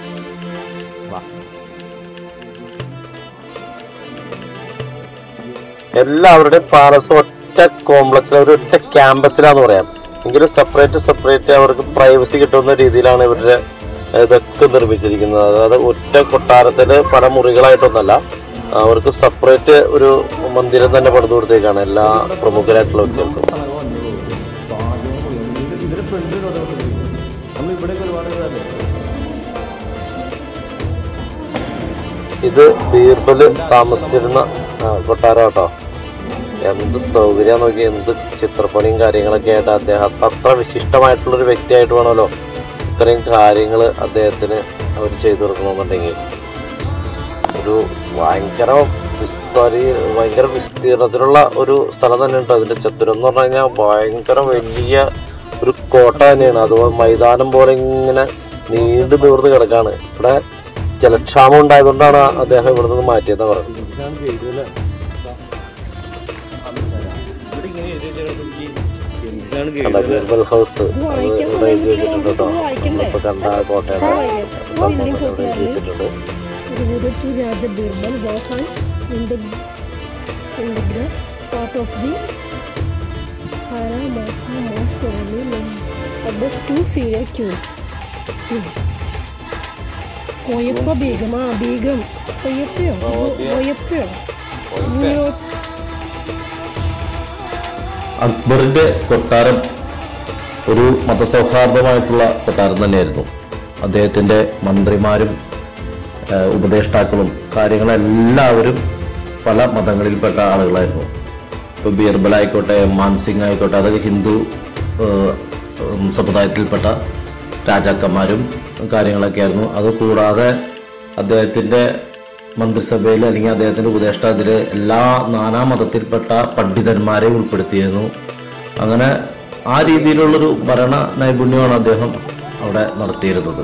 എല്ലാവരുടെയും പാലസ് ഒറ്റ കോംപ്ലക്സിൽ ഒരു ഒറ്റ ക്യാമ്പസിലാന്ന് പറയാം എങ്കിലും സെപ്പറേറ്റ് സെപ്പറേറ്റ് അവർക്ക് പ്രൈവസി കിട്ടുന്ന രീതിയിലാണ് ഇവരുടെ ഇതൊക്കെ നിർമ്മിച്ചിരിക്കുന്നത് അതായത് ഒറ്റ കൊട്ടാരത്തിൽ പല മുറികളായിട്ടൊന്നല്ല അവർക്ക് സെപ്പറേറ്റ് ഒരു മന്ദിരം തന്നെ പണിതു കൊടുത്തേക്കാണ് എല്ലാ പ്രമുഖരായിട്ടുള്ള വ്യക്തികൾക്കും ഇത് ബീർബല് താമസിച്ചിരുന്ന ആ, കൊട്ടാരം കേട്ടോ എന്ത് സൗകര്യം നോക്കി എന്ത് ചിത്രപ്പണിയും കാര്യങ്ങളൊക്കെ ആയിട്ട് അദ്ദേഹം അത്ര വിശിഷ്ടമായിട്ടുള്ളൊരു വ്യക്തിയായിട്ട് വേണമല്ലോ ഇത്രയും കാര്യങ്ങൾ അദ്ദേഹത്തിന് അവർ ചെയ്തു കൊടുക്കണമെന്നുണ്ടെങ്കിൽ ഒരു ഭയങ്കര വിസ്തരി ഭയങ്കര വിസ്തീർണത്തിലുള്ള ഒരു സ്ഥലം തന്നെ ഉണ്ട് അതിന്റെ ചത്തുരം എന്ന് പറഞ്ഞു കഴിഞ്ഞാൽ ഭയങ്കര വലിയ ഒരു കോട്ട തന്നെയാണ് അതുപോലെ മൈതാനം പോലെ ഇങ്ങനെ നീണ്ടു നിവർന്ന് കിടക്കാണ് ഇവിടെ ജലക്ഷാമം ഉണ്ടായതുകൊണ്ടാണ് അദ്ദേഹം ഇവിടെ നിന്ന് മാറ്റിയെന്ന് പറയുന്നത് കണ്ട ബീർബൽ ഹൗസ് അത് ഇവിടെ എഴുതി വെച്ചിട്ടുണ്ട് കേട്ടോ നമ്മളിപ്പോ കണ്ട ആ കോട്ടയുടെ സംഭവം ഇവിടെ എഴുതി വെച്ചിട്ടുണ്ട് Devoted to Raja Birbal was an integ- integral part of the Hara Mata most probably named others to serial killings. കോയപ്പ Begum ആ ബീഗം കൊയ്യപ്പയോ കൊയ്യപ്പയോ അയ്യോ അക്ബറിന്റെ കൊട്ടാരം ഒരു മതസൗഹാർദ്ദമായിട്ടുള്ള കൊട്ടാരം തന്നെയായിരുന്നു അദ്ദേഹത്തിന്റെ മന്ത്രിമാരും ഏഹ്, ഉപദേഷ്ടാക്കളും കാര്യങ്ങളെല്ലാവരും പല മതങ്ങളിൽപ്പെട്ട ആളുകളായിരുന്നു ഇപ്പോൾ ബീർബൽ ആയിക്കോട്ടെ മാൻസിംഗ് ആയിക്കോട്ടെ അതൊക്കെ ഹിന്ദു ഏഹ്, ഉം, സമുദായത്തിൽപ്പെട്ട രാജാക്കന്മാരും കാര്യങ്ങളൊക്കെ ആയിരുന്നു അത് കൂടാതെ അദ്ദേഹത്തിൻ്റെ മന്ത്രിസഭയിൽ അല്ലെങ്കിൽ അദ്ദേഹത്തിൻ്റെ ഉപദേഷ്ടാതിൽ എല്ലാ നാനാ മതത്തിൽപ്പെട്ട പണ്ഡിതന്മാരെ ഉൾപ്പെടുത്തിയിരുന്നു അങ്ങനെ ആ രീതിയിലുള്ളൊരു ഭരണ നൈപുണ്യമാണ് അദ്ദേഹം അവിടെ നടത്തിയിരുന്നത്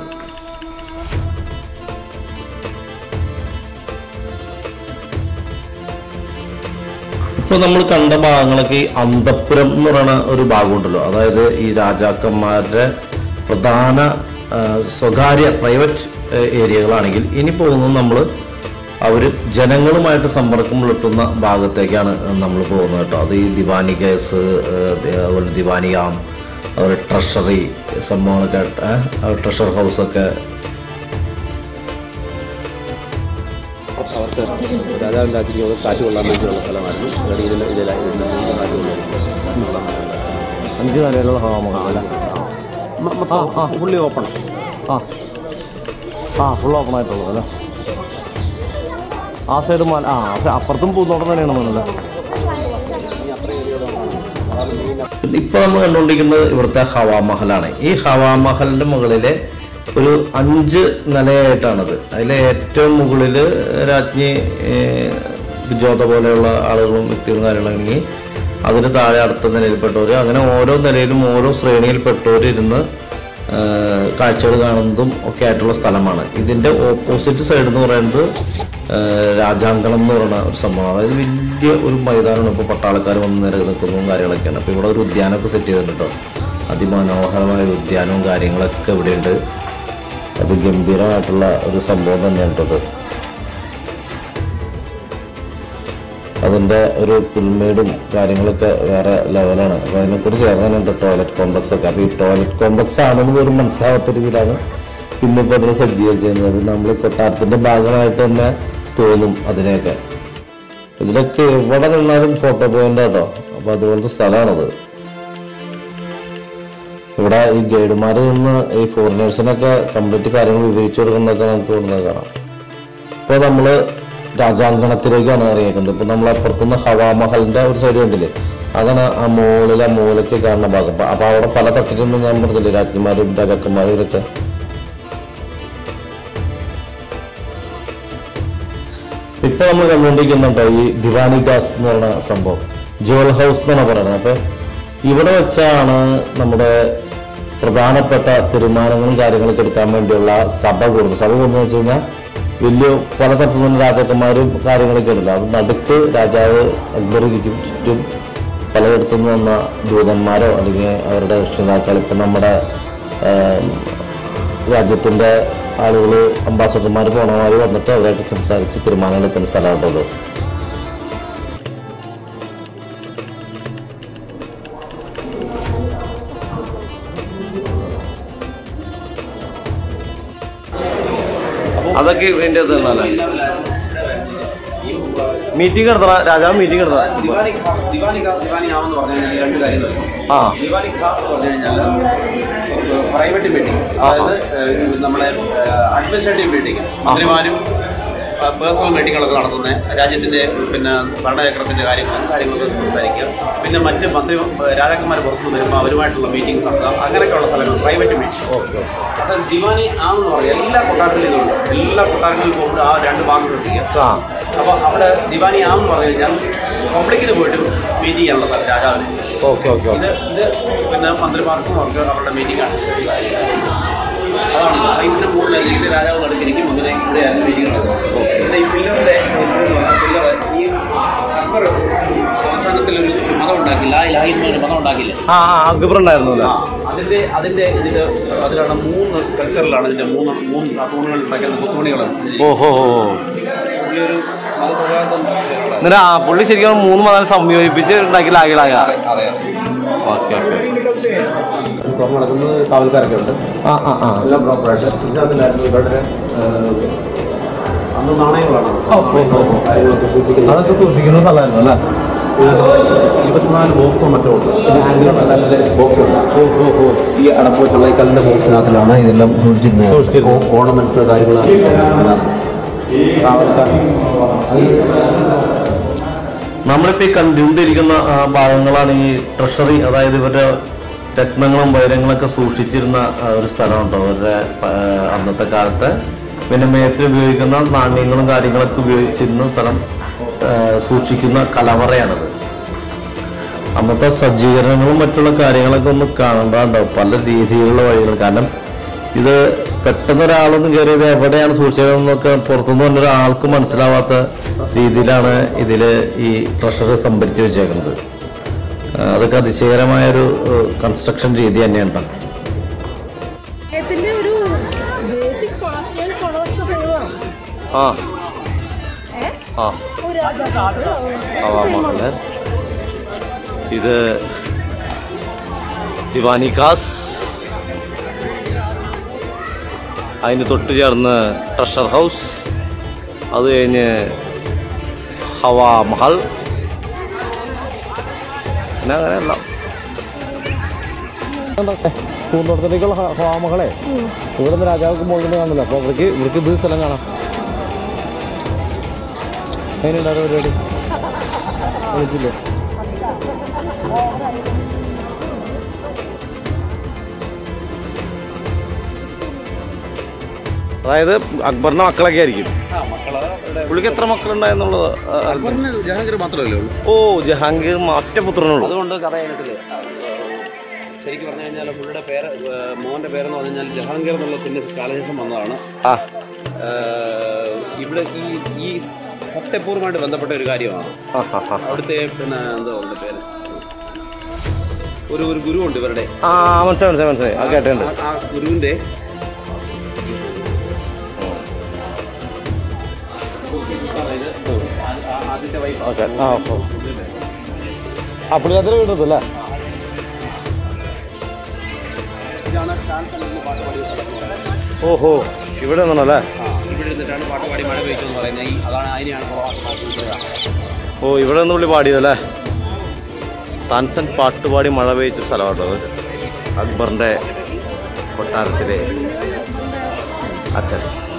ഇപ്പോൾ നമ്മൾ കണ്ട ഭാഗങ്ങളൊക്കെ ഈ അന്തപ്പുരം എന്ന് പറയുന്ന ഒരു ഭാഗമുണ്ടല്ലോ അതായത് ഈ രാജാക്കന്മാരുടെ പ്രധാന ആ, സ്വകാര്യ പ്രൈവറ്റ് ഏരിയകളാണെങ്കിൽ ഇനി പോകുന്നത് നമ്മൾ അവർ ജനങ്ങളുമായിട്ട് സമ്പർക്കം പുലർത്തുന്ന ഭാഗത്തേക്കാണ് നമ്മൾ പോകുന്നത് കേട്ടോ അത് ഈ ദിവാനി കേസ് അതുപോലെ ദിവാനിയാം അതുപോലെ ട്രഷറി സംഭവങ്ങളൊക്കെ ട്രഷർ ഹൗസൊക്കെ അവർക്ക് രാജാവിൻ്റെ അതിഥിയോട് കാറ്റ് കൊള്ളാൻ വേണ്ടിയുള്ള സ്ഥലമായിരുന്നു അതായത് ഇതിൻ്റെ ഇതിലായി ഇതിൻ്റെ മൂന്ന് കാറ്റ് കൊള്ളുന്നു അഞ്ച് നിലയിലുള്ള ഹോമങ്ങളല്ല ഫുള്ളി ഓപ്പൺ ആ ആ ഫുൾ ഓപ്പൺ ആയിട്ടുള്ളത് അല്ലേ ആ സൈഡ് മല ആ പക്ഷെ അപ്പുറത്തും പൂന്തോട്ടം തന്നെയാണ് തോന്നുന്നത് ഇപ്പൊ നമ്മൾ കണ്ടുകൊണ്ടിരിക്കുന്നത് ഇവിടുത്തെ ഹവാമഹലാണ് ഈ ഹവാമഹലിന്റെ മുകളിലെ ഒരു അഞ്ച് നിലയായിട്ടാണത് അതിലെ ഏറ്റവും മുകളിൽ രാജ്ഞി ഏഹ്, ജോത പോലെയുള്ള ആളുകളും വ്യക്തികളും കാര്യങ്ങളാണെങ്കിൽ അതിന് താഴെ അടുത്ത നിലയിൽപ്പെട്ടവർ അങ്ങനെ ഓരോ നിലയിലും ഓരോ ശ്രേണിയിൽപ്പെട്ടവർ ഇരുന്ന് ഏഹ്, കാഴ്ചകൾ കാണുന്നതും ഒക്കെ ആയിട്ടുള്ള സ്ഥലമാണ് ഇതിന്റെ ഓപ്പോസിറ്റ് സൈഡ് എന്ന് പറയുന്നത് ഏഹ്, രാജാങ്കണം എന്ന് പറയുന്ന ഒരു സംഭവം അതായത് വലിയ ഒരു മൈതാനമാണ് ഇപ്പോൾ പട്ടാളക്കാർ വന്ന് നിര നിൽക്കുന്നതും കാര്യങ്ങളൊക്കെയാണ് അപ്പോൾ ഇവിടെ ഒരു ഉദ്യാനമൊക്കെ സെറ്റ് ചെയ്തിട്ടുണ്ട് കേട്ടോ അതിമനോഹരമായ ഒരു ഉദ്യാനവും കാര്യങ്ങളൊക്കെ ഇവിടെയുണ്ട് അത് ഗംഭീരമായിട്ടുള്ള ഒരു സംഭവം തന്നെയാണ് കേട്ടോ ഇത്. അതിൻ്റെ ഒരു പുൽമേടും കാര്യങ്ങളൊക്കെ വേറെ ലെവലാണ് അപ്പോൾ അതിനെക്കുറിച്ച് ചേർന്നുണ്ട് ടോയ്ലറ്റ് കോംപ്ലക്സ് ഒക്കെ അപ്പോൾ ഈ ടോയ്ലറ്റ് കോംപ്ലക്സ് ആണെന്ന് പോലും മനസ്സിലാവാത്ത രീതിയിലാണ് ഇന്നിപ്പോൾ അതിനെ സജ്ജീകരിച്ചിരുന്നത് നമ്മൾ കൊട്ടാരത്തിൻ്റെ ഭാഗമായിട്ട് തന്നെ തോന്നും അതിനെയൊക്കെ ഇതിലൊക്കെ എവിടെ നിന്നാലും ഫോട്ടോ പോയിന്റ് കേട്ടോ അപ്പോൾ അതുപോലത്തെ സ്ഥലമാണത് ഇവിടെ ഈ ഗൈഡുമാർ നിന്ന് ഈ ഫോറിനേഴ്സിനൊക്കെ കംപ്ലീറ്റ് കാര്യങ്ങൾ വിവരിച്ചു കൊടുക്കുന്നതൊക്കെ നമുക്ക് ഇവിടുന്ന് കാണാം ഇപ്പോൾ നമ്മൾ രാജാങ്കണത്തിലേക്കാണ് ഇറങ്ങിയേക്കുന്നത് ഇപ്പോൾ നമ്മൾ അപ്പുറത്തുനിന്ന് ഹവാമഹലിൻ്റെ ഒരു സൈഡ് കണ്ടില്ലേ അതാണ് ആ മുകളിൽ ആ മൂലയ്ക്ക് കാണുന്ന ഭാഗം അപ്പോൾ അപ്പോൾ അവിടെ പല തട്ടിൽ നിന്ന് ഞാൻ പറഞ്ഞില്ലേ രാജ്ഞിമാരും രാജാക്കന്മാരും ഇവരൊക്കെ ഇപ്പൊ നമ്മൾ കണ്ടുകൊണ്ടിരിക്കുന്നുണ്ടോ ഈ ദിവാനി ഗാസ് എന്ന് പറയുന്ന സംഭവം ജുവൽ ഹൗസ് എന്നാണ് പറയുന്നത് അപ്പൊ ഇവിടെ വെച്ചാണ് നമ്മുടെ പ്രധാനപ്പെട്ട തീരുമാനങ്ങളും കാര്യങ്ങളൊക്കെ എടുക്കാൻ വേണ്ടിയുള്ള സഭ കൂടുന്നു സഭ കൂടുന്നു വെച്ച് കഴിഞ്ഞാൽ വലിയ പലതരത്തിൽ നിന്ന് രാജാക്കന്മാരും കാര്യങ്ങളൊക്കെ ഉണ്ടല്ലോ അത് നടുക്ക് രാജാവ് അക്ബർ ഇരിക്കും ചുറ്റും പലയിടത്തു നിന്ന് വന്ന ദൂതന്മാരോ അല്ലെങ്കിൽ അവരുടെ രക്ഷിതാക്കൾ ഇപ്പം നമ്മുടെ ഏം, രാജ്യത്തിൻ്റെ ആളുകൾ അംബാസഡർമാർ പോണമാര് വന്നിട്ട് അവരായിട്ട് സംസാരിച്ച് തീരുമാനം എടുക്കുന്ന സ്ഥലമാണത് അതൊക്കെ എൻ്റെ ഇതല്ലേ മീറ്റിംഗ് നടത്തണ രാജാവ് മീറ്റിംഗ് നടത്തണ ദിവാലി ഖാസ് ദിവാലി ഖാസ് ദിവാലി ആവെന്ന് പറഞ്ഞു കഴിഞ്ഞാൽ രണ്ട് കാര്യങ്ങൾ ആ ദിവാലി ഖാസ് എന്ന് പറഞ്ഞു കഴിഞ്ഞാൽ പ്രൈവറ്റ് മീറ്റിംഗ് അതായത് ഏഹ്, നമ്മുടെ അഡ്മിനിസ്ട്രേറ്റീവ് മീറ്റിംഗ് മന്ത്രിമാരും പേഴ്സണൽ മീറ്റിങ്ങുകളൊക്കെ നടത്തുന്ന രാജ്യത്തിന്റെ പിന്നെ ഭരണചക്രത്തിന്റെ കാര്യങ്ങളും കാര്യങ്ങളൊക്കെ സംസാരിക്കുക പിന്നെ മറ്റ് മന്ത്രി രാജാക്കന്മാർ പുറത്തു വരുമ്പോൾ അവരുമായിട്ടുള്ള മീറ്റിംഗ് നടത്തുക അങ്ങനെയൊക്കെയുള്ള സ്ഥലങ്ങൾ പ്രൈവറ്റ് മീറ്റിംഗ് അസൽ ദിവാനി ആണെന്ന് പറയാം എല്ലാ കൊട്ടാരത്തിലും ഇതുണ്ട് എല്ലാ കൊട്ടാരങ്ങളിലും പോകുമ്പോൾ ആ രണ്ട് ഭാഗം ശ്രദ്ധിക്കുക ആ അപ്പോൾ അവിടെ ദിവാനി ആമെന്ന് പറഞ്ഞു കഴിഞ്ഞാൽ പബ്ലിക്കിന് പോയിട്ട് മീറ്റ് ചെയ്യാനുള്ള സ്ഥലം രാജാവിന് ഓക്കെ ഓക്കെ ഇത് ഇത് പിന്നെ മന്ത്രിമാർക്കും അവർക്ക് അവരുടെ മീറ്റിംഗ് ആണ് അതാണ് ഇതിന്റെ മുകളിൽ ഇത് രാജാവ് നടുക്കിരിക്കും അങ്ങനെ ഇവിടെയായിരുന്നു മീറ്റിംഗ് നടക്കുന്നത് പിന്നെ ഈ പില്ലറുടെ പില്ലറ് ഈ അക്ബർ അവസാനത്തിൽ ഒരു ഒരു മതം ഉണ്ടാക്കി ലായ് ലായ് എന്നൊരു മതം ഉണ്ടാക്കില്ലേ ആ ആ അക്ബർ ഉണ്ടായിരുന്നു അല്ലേ ആ, അതിന്റെ അതിന്റെ ഇതിന്റെ അതിലാണ് മൂന്ന് കൾച്ചറിലാണ് ഇതിന്റെ മൂന്ന് മൂന്ന് തൂണുകൾ ഉണ്ടാക്കുന്ന കൊത്തുപണികൾ ഓഹോ പുള്ളി ഒരു മതസൗഹാർദ്ദം ഉണ്ടാക്കിയ ആളാണ്. എന്നിട്ട് ആ പുള്ളി ശരിക്കും മൂന്ന് മതം സംയോജിപ്പിച്ച് ഉണ്ടാക്കി ലാഗിലാക അതെ അതെ ഓക്കെ ഓക്കെ തുറന്നു നടക്കുന്നത് കാവൽക്കാരൊക്കെ ഉണ്ട് ആ ആ ആ എല്ലാം പ്രോപ്പറായിട്ട് ഇതിനകത്തിലായിരുന്നു ഇവരുടെ ഏഹ്, അന്ന് നാണയങ്ങളാണ് കാര്യങ്ങളൊക്കെ സൂക്ഷിക്കുന്നത് അതൊക്കെ സൂക്ഷിക്കുന്ന സ്ഥലമായിരുന്നു അല്ലേ ഇരുപത്തിനാല് ബോക്സോ മറ്റോ ഉണ്ട് പിന്നെ ഹാൻഡിൽ നല്ല ബോക്സ് ഉണ്ട് ഈ അടപ്പ് വെച്ചുള്ള ഈ കല്ലിന്റെ ബോക്സിനകത്തിലാണ് ഇതെല്ലാം സൂക്ഷിച്ചിരുന്നത് ഓർണമെന്റ്സ് കാര്യങ്ങൾ നമ്മളിപ്പോൾ ഈ കണ്ടുകൊണ്ടിരിക്കുന്ന ആ, ഭാഗങ്ങളാണ് ഈ ട്രഷറി അതായത് ഇവരുടെ രത്നങ്ങളും വൈരങ്ങളൊക്കെ സൂക്ഷിച്ചിരുന്ന ആ, ഒരു സ്ഥലമുണ്ടോ അവരുടെ ആ, അന്നത്തെ കാലത്ത് വിനിമയത്തിൽ ഉപയോഗിക്കുന്ന നാണ്യങ്ങളും കാര്യങ്ങളൊക്കെ ഉപയോഗിച്ചിരുന്ന സ്ഥലം ആ, സൂക്ഷിക്കുന്ന കലവറയാണത് അന്നത്തെ സജ്ജീകരണങ്ങളും മറ്റുള്ള കാര്യങ്ങളൊക്കെ ഒന്ന് കാണേണ്ടതുണ്ടാവും പല രീതിയിലുള്ള വഴികൾ കാരണം ഇത് പെട്ടെന്ന് ഒരാളൊന്നും കയറിയത് എവിടെയാണ് സൂക്ഷിച്ചതെന്നൊക്കെ പുറത്തുനിന്ന് വന്ന ഒരാൾക്ക് മനസ്സിലാവാത്ത രീതിയിലാണ് ഇതിൽ ഈ ട്രഷറി സംഭരിച്ച് വെച്ചേക്കുന്നത് ആ, അതൊക്കെ അതിശയകരമായൊരു കൺസ്ട്രക്ഷൻ രീതി തന്നെയാണ് ഇതിന്റെ ഒരു ബേസിക് പാർട്ടിയാണ് കളർസ് ഫേവാണ് ആ ഏ ആ ഒരു രാജാവ് ആവാ മകളെ ഇത് ദിവാനിക്കാസ് അതിന് തൊട്ട് ചേർന്ന് ട്രഷർ ഹൗസ് അത് കഴിഞ്ഞ് ഹവാ മഹൽ പിന്നെ അങ്ങനെയല്ല പൂന്തോട്ടത്തിലേക്കുള്ള ഹവാമകളെ ഇവിടെ നിന്ന് രാജാവുക്ക് മുകളിൽ നിന്ന് കാണില്ല അപ്പോൾ ഇവർക്ക് ഇവർക്ക് ഇത് സ്ഥലം കാണാം എങ്ങനെയുണ്ടായിരുന്നു പരിപാടി വിളിച്ചില്ലേ അതായത് അക്ബറിന്റെ മക്കളൊക്കെ ആയിരിക്കും പുള്ളിക്ക് എത്ര മക്കളുണ്ടായെന്നുള്ളത് ആ, അക്ബറിന് ജഹാംഗീർ മാത്രമല്ലേ ഉള്ളൂ ഓ ജഹാംഗീർ ഒറ്റ പുത്രനുള്ളൂ അതുകൊണ്ട് കഥ കഴിഞ്ഞിട്ടില്ലേ ശരിക്കും പറഞ്ഞു കഴിഞ്ഞാൽ പുള്ളിയുടെ പേര് ഏഹ്, മോന്റെ പേരെന്ന് പറഞ്ഞു കഴിഞ്ഞാൽ ജഹാംഗീർ എന്നുള്ള പിന്നെ കാലശേഷം വന്നതാണ് ആ ഏഹ്, ഇവിടെ ഈ ഈ ഫത്തേപൂറുമായിട്ട് ബന്ധപ്പെട്ട ഒരു കാര്യമാണ് ആ, ആ, ആ. അവിടുത്തെ പിന്നെ എന്തോ അവരുടെ പേര് ഒരു ഒരു ഗുരുവുണ്ട് ഇവരുടെ ആ മനസ്സിലായി മനസ്സിലായി മനസ്സിലായി അത് കേട്ടിട്ടുണ്ട് ആ- ആ ഗുരുവിന്റെ അതായത് ആ- ആ- ആദ്യത്തെ വൈഫ് ഓക്കെ ആ ഓ ആ പുള്ളിക്കാരത്തിൻ്റെ വീടെടുത്തല്ലേ ഇതാണ് ഷാൻസൺ എന്ന പാട്ട് പാടിയ സ്ഥലം എന്ന് പറയുന്നത്. ഓഹോ ഇവിടെ നിന്നാണല്ലേ ആ, ഇവിടെ ഇരുന്നിട്ടാണ് പാട്ട് പാടി മഴ പെയ്ച്ചു എന്ന് പറയുന്നത് ഈ അതാണ് അതിനെയാണ് പ്രവാസമാക്കി ഓ ഇവിടെ നിന്ന് പുള്ളി പാടിയതല്ലേ താൻസൻ പാട്ടുപാടി മഴ പെയ്ച്ച സ്ഥലമാട്ടോ അത് അക്ബറിൻ്റെ കൊട്ടാരത്തിലെ അച്ഛൻ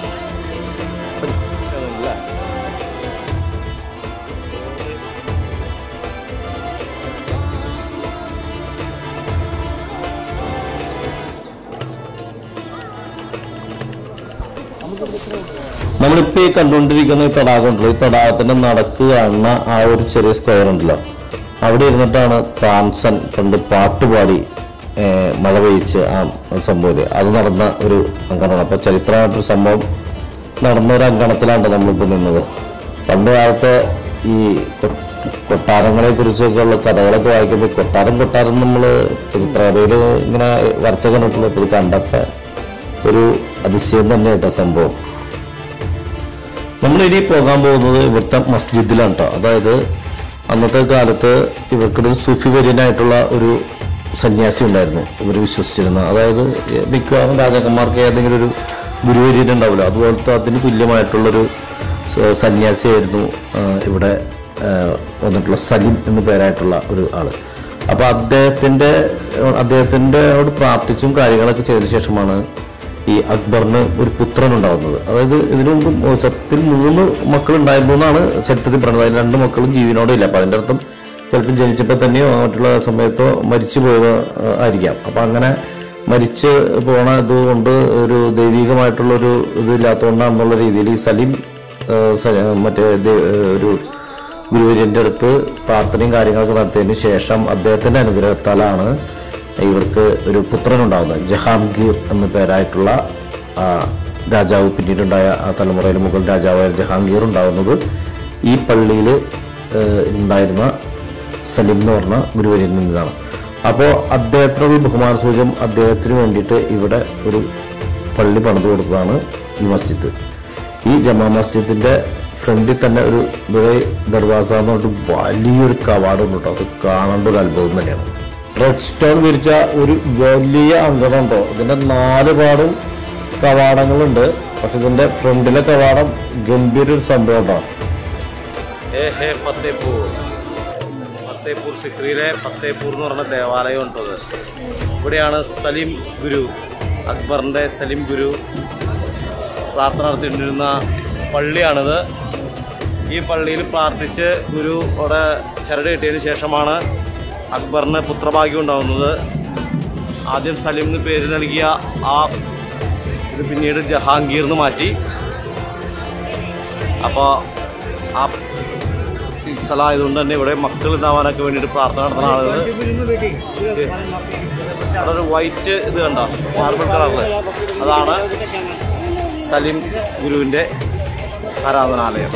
നമ്മളിപ്പോൾ ഈ കണ്ടുകൊണ്ടിരിക്കുന്ന ഈ തടാകം ഉണ്ടല്ലോ ഈ തടാകത്തിന്റെ നടക്ക് കാണുന്ന ആ ഒരു ചെറിയ സ്ക്വയർ ഉണ്ടല്ലോ അവിടെ ഇരുന്നിട്ടാണ് താൻസൻ പണ്ട് പാട്ടുപാടി ഏഹ്, മഴ പെയ്ച്ച് ആ സംഭവം അത് നടന്ന ഒരു അങ്കണമാണ് അപ്പോൾ ചരിത്രമായിട്ടൊരു സംഭവം നടന്ന ഒരു അങ്കണത്തിലാണ് നമ്മളിപ്പോൾ നിന്നത് പണ്ട് കാലത്തെ ഈ കൊ- കൊട്ടാരങ്ങളെ കുറിച്ചൊക്കെ ഉള്ള കഥകളൊക്കെ വായിക്കുമ്പോൾ കൊട്ടാരം കൊട്ടാരം നമ്മൾ ചിത്രകഥയിൽ ഇങ്ങനെ വരച്ച കണ്ടിട്ടുള്ളൂ അപ്പോൾ ഇത് കണ്ടപ്പോൾ ഒരു അതിശയം തന്നെ കേട്ടോ സംഭവം നമ്മൾ ഇനി പോകാൻ പോകുന്നത് ഇവിടുത്തെ മസ്ജിദിലാണ് കേട്ടോ അതായത് അന്നത്തെ കാലത്ത് ഇവർക്കൊരു സൂഫി വര്യനായിട്ടുള്ള ഒരു സന്യാസി ഉണ്ടായിരുന്നു ഇവർ വിശ്വസിച്ചിരുന്ന അതായത് മിക്കവാറും രാജാക്കന്മാർക്ക് ഏതെങ്കിലും ഒരു ഗുരുവര്യൻ ഉണ്ടാവില്ല അതുപോലത്തെ അതിന് തുല്യമായിട്ടുള്ളൊരു സ- സന്യാസിയായിരുന്നു ആ, ഇവിടെ ആ, വന്നിട്ടുള്ള സലിം എന്നു പേരായിട്ടുള്ള ഒരു ആള് അപ്പോൾ അദ്ദേഹത്തിൻ്റെ അദ്ദേഹത്തിൻ്റെയോട് പ്രാർത്ഥിച്ചും കാര്യങ്ങളൊക്കെ ചെയ്തതിനു ശേഷമാണ് ഈ അക്ബറിന് ഒരു പുത്രൻ ഉണ്ടാവുന്നത് അതായത് ഇതിനു മുമ്പ് സത്യത്തിൽ മൂന്ന് മക്കളുണ്ടായിരുന്നു എന്നാണ് ചരിത്രത്തിൽ പറയുന്നത് അതിൽ രണ്ട് മക്കളും ജീവനോടെ ഇല്ല അപ്പം അതിൻ്റെ അർത്ഥം ചിലപ്പോൾ ജനിച്ചപ്പോൾ തന്നെയോ മറ്റുള്ള സമയത്തോ മരിച്ചു പോയത് ആ, ആയിരിക്കാം അപ്പം അങ്ങനെ മരിച്ച് പോണ ഇതുകൊണ്ട് ഒരു ദൈവികമായിട്ടുള്ള ഒരു ഇതില്ലാത്തതുകൊണ്ടാണെന്നുള്ള രീതിയിൽ ഈ സലീം ആ, സ- മറ്റേ ദേ- ഒരു ഗുരുവര്യൻ്റെ അടുത്ത് പ്രാർത്ഥനയും കാര്യങ്ങളൊക്കെ നടത്തിയതിന് ശേഷം അദ്ദേഹത്തിൻ്റെ അനുഗ്രഹത്താലാണ് ഇവർക്ക് ഒരു പുത്രനുണ്ടാകുന്നത് ജഹാംഗീർ എന്ന പേരായിട്ടുള്ള ആ, രാജാവ് പിന്നീടുണ്ടായ ആ തലമുറയിലെ മുഗൾ രാജാവായ ജഹാംഗീർ ഉണ്ടാകുന്നത് ഈ പള്ളിയിൽ ഉണ്ടായിരുന്ന സലിം എന്ന് പറഞ്ഞ ഗുരുവര്യൻ നിന്നാണ് അപ്പോൾ അദ്ദേഹത്തിനുള്ള ബഹുമാന സൂചം അദ്ദേഹത്തിന് വേണ്ടിയിട്ട് ഇവിടെ ഒരു പള്ളി പണിതു കൊടുത്തതാണ് ഈ മസ്ജിദ് ഈ ജമാ മസ്ജിദിന്റെ ഫ്രണ്ടിൽ തന്നെ ഒരു ദുബൈ ദർവാസ എന്ന് പറഞ്ഞിട്ട് വലിയൊരു കവാടം കേട്ടോ അത് കാണേണ്ട ഒരു അത്ഭുതം തന്നെയാണ് റെഡ് സ്റ്റോൺ വിരിച്ച ഒരു വലിയ അങ്കണം ഉണ്ടോ ഇതിന്റെ നാല് പാടും കവാടങ്ങളുണ്ട് പക്ഷെ ഇതിന്റെ ഫ്രണ്ടിലെ കവാടം ഗംഭീര ഒരു സംഭവം ഉണ്ടോ ഏ ഹേ ഫത്തേപൂർ ഫത്തേപൂർ സിക്രിയിലെ ഫത്തേപൂർ എന്ന് പറഞ്ഞ ദേവാലയം ഉണ്ടത് ഇവിടെയാണ് സലീം ഗുരു അക്ബറിൻ്റെ സലീം ഗുരു പ്രാർത്ഥന നടത്തിക്കൊണ്ടിരുന്ന പള്ളിയാണിത് ഈ പള്ളിയിൽ പ്രാർത്ഥിച്ച് ഗുരു അവിടെ ചരട് കിട്ടിയതിന് ശേഷമാണ് അക്ബറിന് പുത്രഭാഗ്യം ഉണ്ടാകുന്നത് ആദ്യം സലീം എന്ന് പേര് നൽകിയ ആ ഇത് പിന്നീട് ജഹാംഗീർ എന്ന് മാറ്റി അപ്പോൾ ആ ഈ സ്ഥലമായതുകൊണ്ട് തന്നെ ഇവിടെ മക്കൾ ഉണ്ടാവാനൊക്കെ വേണ്ടിയിട്ട് പ്രാർത്ഥന നടത്തുന്ന ആളുകൾ അവിടെ ഒരു വൈറ്റ് ഇത് കണ്ട മാർബിൾ കളറിൽ അതാണ് സലിം ഗുരുവിൻ്റെ ആരാധനാലയം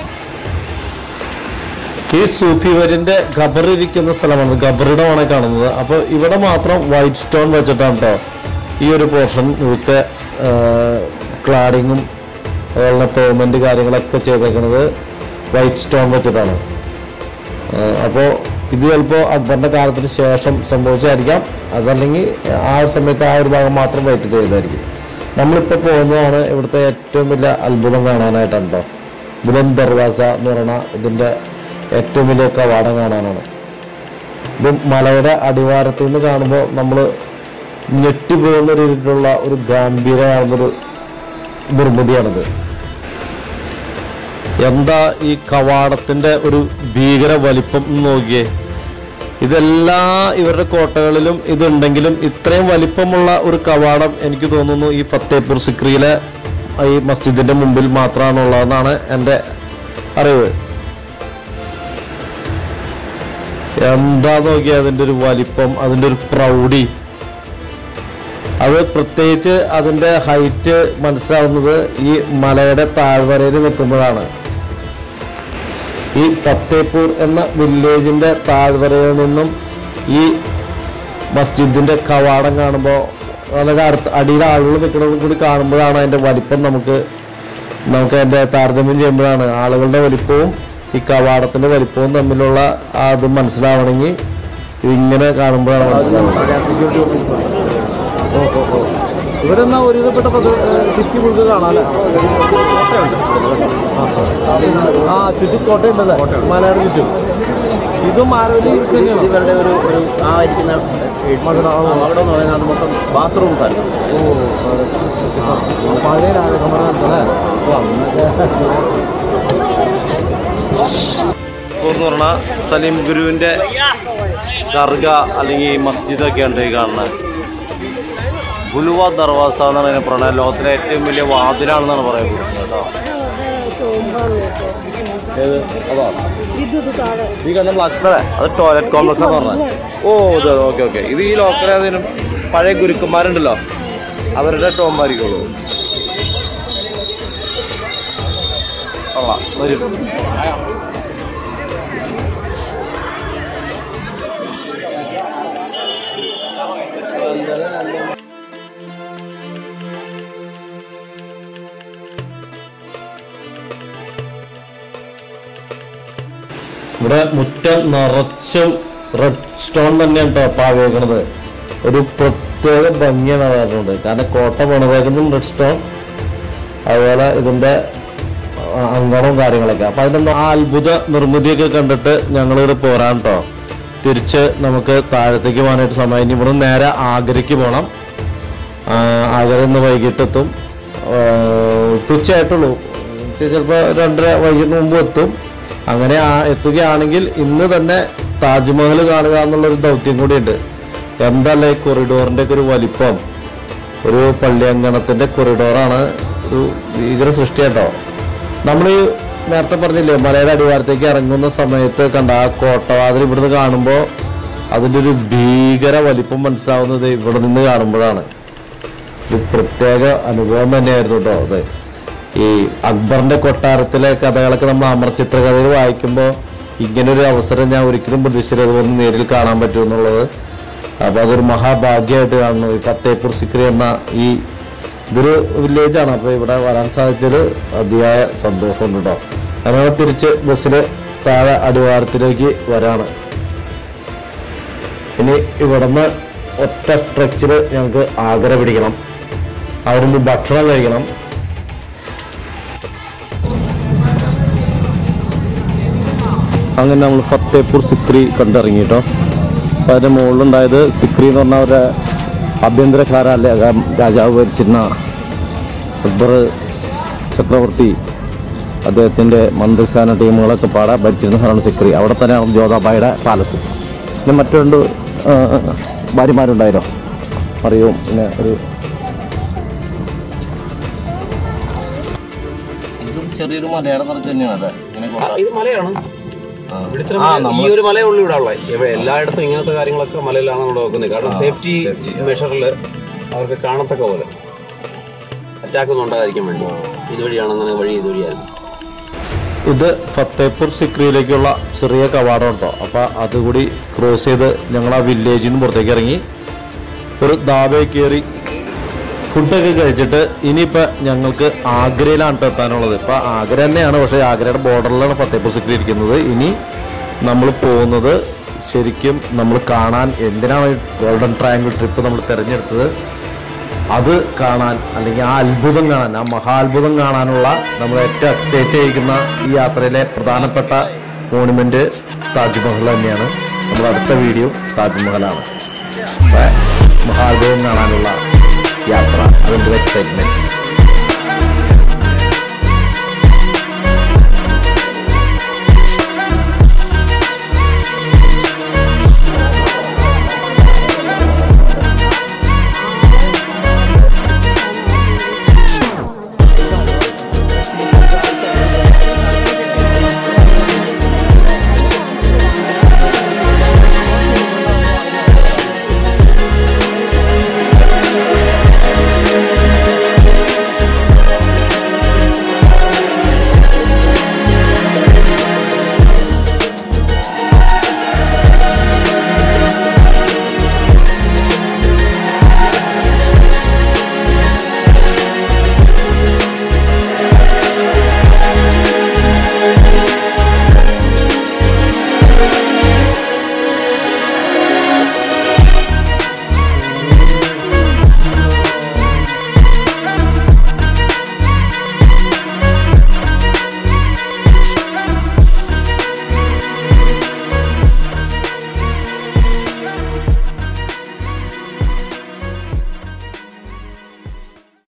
ഈ സൂഫി വര്യന്റെ ഖബർ ഇരിക്കുന്ന സ്ഥലമാണ് ഖബറിയുടെ ആണ് കാണുന്നത് അപ്പോൾ ഇവിടെ മാത്രം വൈറ്റ് സ്റ്റോൺ വെച്ചിട്ടാണ് കേട്ടോ ഈ ഒരു പോർഷൻ ഇവിടുത്തെ ക്ലാഡിങ്ങും അതുപോലെ പേയ്മെന്റ് കാര്യങ്ങളൊക്കെ ചെയ്തേക്കുന്നത് വൈറ്റ് സ്റ്റോൺ വെച്ചിട്ടാണ് അപ്പോൾ ഇത് ചിലപ്പോൾ അക്ബറിന്റെ കാലത്തിന് ശേഷം സംഭവിച്ചായിരിക്കാം അതല്ലെങ്കിൽ ആ ഒരു സമയത്ത് ആ ഒരു ഭാഗം മാത്രം വൈറ്റ് ചെയ്തായിരിക്കും നമ്മളിപ്പോൾ പോകുന്നതാണ് ഇവിടുത്തെ ഏറ്റവും വലിയ അത്ഭുതം കാണാനായിട്ടാണ് കേട്ടോ ബുലന്ദ് ദർവാസ എന്ന് പറയുന്ന ഇതിൻ്റെ ഏറ്റവും വലിയ കവാടം കാണാനാണ് ഇത് മലയുടെ അടിവാരത്തിൽ നിന്ന് കാണുമ്പോൾ നമ്മൾ ഞെട്ടിപ്പോകുന്ന രീതിയിലുള്ള ഒരു ഗാംഭീര്യമാർന്നൊരു നിർമ്മിതിയാണിത് എന്താ ഈ കവാടത്തിന്റെ ഒരു ഭീകര വലിപ്പം എന്ന് നോക്കിയേ ഇതെല്ലാ ഇവരുടെ കോട്ടകളിലും ഇതുണ്ടെങ്കിലും ഇത്രയും വലിപ്പമുള്ള ഒരു കവാടം എനിക്ക് തോന്നുന്നു ഈ ഫത്തേപൂർ സിക്രിയിലെ ഈ മസ്ജിദിന്റെ മുമ്പിൽ മാത്രമാണുള്ളതെന്നാണ് എൻ്റെ അറിവ് എന്താ നോക്കിയാ അതിൻ്റെ ഒരു വലിപ്പം അതിൻ്റെ ഒരു പ്രൗഢി അത് പ്രത്യേകിച്ച് അതിൻ്റെ ഹൈറ്റ് മനസ്സിലാവുന്നത് ഈ മലയുടെ താഴ്വരയിൽ നിൽക്കുമ്പോഴാണ് ഈ ഫത്തേപൂർ എന്ന വില്ലേജിൻ്റെ താഴ്വരയിൽ നിന്നും ഈ മസ്ജിദിൻ്റെ കവാടം കാണുമ്പോൾ അതായത് അടുത്ത അടിയിൽ ആളുകൾ നിൽക്കുന്നതും കൂടി കാണുമ്പോഴാണ് അതിൻ്റെ വലിപ്പം നമുക്ക് നമുക്ക് അതിൻ്റെ താരതമ്യം ചെയ്യുമ്പോഴാണ് ആളുകളുടെ വലിപ്പവും ഈ കവാടത്തിൻ്റെ വലിപ്പവും തമ്മിലുള്ള ആ അത് മനസ്സിലാവണമെങ്കിൽ ഇതിങ്ങനെ കാണുമ്പോഴാണ് മനസ്സിലാവുന്നത് ഇവിടെ എന്നാ ഒരുവിധപ്പെട്ട സിറ്റി മുഴുവൻ കാണാല്ലേ ആ ചുറ്റും കോട്ടയുണ്ടല്ലേ മലയാളം ചുറ്റും ഇതും ആരോഗ്യ തന്നെയാണ് ഇവരുടെ ഒരു ഒരു ആ ഇരിക്കുന്ന അവിടെ നിന്ന് പറയുന്നത് അത് മൊത്തം ബാത്റൂം സ്ഥലം പഴയ രാജകുമാരല്ലേ ഓ അന്നൊക്കെ എന്ന് പറഞ്ഞാൽ സലീം ഗുരുവിൻ്റെ ദർഗ അല്ലെങ്കിൽ മസ്ജിദൊക്കെയാണ് ഈ കാണുന്നത് ഗുലുവ ദർവാസ എന്നാണ് അതിനെ പറയുന്നത് ലോകത്തിലെ ഏറ്റവും വലിയ വാതിലാണെന്നാണ് പറയുന്നത് കേട്ടോ ഏത് അതാ ഈ കണ്ട ബ്ലാക്ക് അത് ടോയ്ലറ്റ് കോംപ്ലക്സ് എന്ന് പറഞ്ഞത് ഓ ഇത് ഓക്കെ ഓക്കെ ഇത് ഈ ലോക്കൽ ഏതെങ്കിലും പഴയ ഗുരുക്കന്മാരുണ്ടല്ലോ അവരുടെ ടോമ്പായിരിക്കുള്ളൂ കൊള്ളാം വരും ഇവിടെ മുറ്റം നിറച്ചും റെഡ് സ്റ്റോൺ തന്നെയാണ് കേട്ടോ പാവേക്കണത് ഒരു പ്രത്യേക ഭംഗിയാണ് പറഞ്ഞത് കാരണം കോട്ട പണിതേക്കുന്നതും റെഡ് സ്റ്റോൺ അതുപോലെ ഇതിന്റെ ആ, അങ്കണവും കാര്യങ്ങളൊക്കെ അപ്പൊ അതിന്റെ ആ അത്ഭുത നിർമ്മിതിയൊക്കെ കണ്ടിട്ട് ഞങ്ങളിവിടെ പോരാൻ കേട്ടോ തിരിച്ച് നമുക്ക് താഴത്തേക്ക് പോകാനായിട്ട് സമയം ഇനി ഇവിടെ നേരെ ആഗ്രയ്ക്ക് പോകണം ആ, ആഗ്ര ഇന്ന് വൈകിട്ടെത്തും ഉച്ചയായിട്ടുള്ളൂ ചിലപ്പോൾ രണ്ടര വൈകിട്ട് മുമ്പ് എത്തും അങ്ങനെ ആ- എത്തുകയാണെങ്കിൽ ഇന്ന് തന്നെ താജ്മഹൽ കാണുക എന്നുള്ളൊരു ദൗത്യം കൂടിയുണ്ട് എന്തല്ലേ ഈ കൊറിഡോറിൻ്റെ ഒക്കെ ഒരു വലിപ്പം ഒരു പള്ളിയങ്കണത്തിൻ്റെ കൊറിഡോറാണ് ഒരു ഭീകര സൃഷ്ടി കേട്ടോ നമ്മൾ ഈ നേരത്തെ പറഞ്ഞില്ലേ മലയുടെ അടിവാരത്തേക്ക് ഇറങ്ങുന്ന സമയത്ത് കണ്ട ആ കോട്ടവാതിൽ ഇവിടുന്ന് കാണുമ്പോൾ അതിൻ്റെ ഒരു ഭീകര വലിപ്പം മനസ്സിലാവുന്നത് ഇവിടെ നിന്ന് കാണുമ്പോഴാണ് ഒരു പ്രത്യേക അനുഭവം തന്നെയായിരുന്നു കേട്ടോ അത് ഈ അക്ബറിന്റെ കൊട്ടാരത്തിലെ കഥകളൊക്കെ നമ്മൾ അമർ ചിത്രകഥയിൽ വായിക്കുമ്പോൾ ഇങ്ങനൊരു അവസരം ഞാൻ ഒരിക്കലും പ്രതീക്ഷിച്ചില്ല അതുപോലെ നേരിൽ കാണാൻ പറ്റും എന്നുള്ളത് അപ്പോൾ അതൊരു മഹാഭാഗ്യമായിട്ട് കാണുന്നു ഈ ഫത്തേപൂർ സിക്രി എന്ന ഈ ഇതൊരു വില്ലേജാണ് അപ്പോൾ ഇവിടെ വരാൻ സാധിച്ചത് അതിയായ സന്തോഷമുണ്ട് കേട്ടോ അങ്ങനെ തിരിച്ച് ബസ്സിൽ താഴെ അടിവാരത്തിലേക്ക് വരാണ് ഇനി ഇവിടുന്ന് ഒറ്റ സ്ട്രെച്ചിൽ ഞങ്ങൾക്ക് ആഗ്ര പിടിക്കണം അവിടുന്ന് ഭക്ഷണം കഴിക്കണം അങ്ങനെ നമ്മൾ ഫത്തേപൂർ സിക്രി കണ്ടിറങ്ങി കേട്ടോ അപ്പോൾ അതിൻ്റെ മുകളിലുണ്ടായത് സിക്രി എന്ന് പറഞ്ഞ അവരുടെ ആഭ്യന്തര കാരാലയ രാജാവ് ഭരിച്ചിരുന്ന അക്ബർ ചക്രവർത്തി അദ്ദേഹത്തിൻ്റെ മന്ത്രിസ്ഥാന ടീമുകളൊക്കെ പാടെ ഭരിച്ചിരുന്ന സ്ഥലമാണ് സിക്രി അവിടെ തന്നെയാണ് ജോധാബായുടെ പാലസ് പിന്നെ മറ്റു രണ്ട് ആ, ഭാര്യമാരുണ്ടായല്ലോ അറിയും പിന്നെ ഒരു ഇതും ചെറിയൊരു മലയുടെ നിറച്ച് തന്നെയാണ് അത് ഇങ്ങനെ ആ, ഇത് മലയാണ് ഇവിടുത്തെ ആ, മല- നമ്മള് ഈ ഒരു മലയേ ഉള്ളൂ ഇവിടെ ഉള്ളത് ഇവിടെ എല്ലായിടത്തും ഇങ്ങനത്തെ കാര്യങ്ങളൊക്കെ മലയിലാണ് നമ്മൾ നോക്കുന്നത് കാരണം സേഫ്റ്റി മെഷറിൽ അവർക്ക് കാണത്തക്ക പോലെ അറ്റാക്ക് ഒന്നും ഉണ്ടാകാതിരിക്കാൻ വേണ്ടി ഇതുവഴിയാണെന്നാണ് വഴി ഇതുവഴിയായിരുന്നു ഇത് ഫത്തേപൂർ സിക്രിയിലേക്കുള്ള ചെറിയ കവാടം കേട്ടോ അപ്പോൾ അതുകൂടി ക്രോസ് ചെയ്ത് ഞങ്ങൾ ആ വില്ലേജിൽ നിന്ന് പുറത്തേക്ക് ഇറങ്ങി ഒരു ദാബേ കയറി ഫുഡൊക്കെ കഴിച്ചിട്ട് ഇനിയിപ്പോൾ ഞങ്ങൾക്ക് ആഗ്രയിലാണ് ട്ടോ എത്താനുള്ളത് ഇപ്പോൾ ആഗ്ര തന്നെയാണ് പക്ഷേ ആഗ്രയുടെ ബോർഡറിലാണ് ഫത്തേപൂർ സിക്രി ഇരിക്കുന്നത് ഇനി നമ്മൾ പോകുന്നത് ശരിക്കും നമ്മൾ കാണാൻ എന്തിനാണ് ഈ ഗോൾഡൻ ട്രയാങ്കിൾ ട്രിപ്പ് നമ്മൾ തിരഞ്ഞെടുത്തത് അത് കാണാൻ അല്ലെങ്കിൽ ആ അത്ഭുതം കാണാൻ ആ മഹാത്ഭുതം കാണാനുള്ള നമ്മൾ ഏറ്റവും എക്സൈറ്റ് ചെയ്യിക്കുന്ന ഈ യാത്രയിലെ പ്രധാനപ്പെട്ട മോണുമെന്റ് താജ്മഹൽ തന്നെയാണ് നമ്മുടെ അടുത്ത വീഡിയോ താജ്മഹലാണ് അപ്പൊ മഹാത്ഭുതം കാണാനുള്ള യാത്ര അതിൻ്റെ എക്സൈറ്റ്മെന്റ്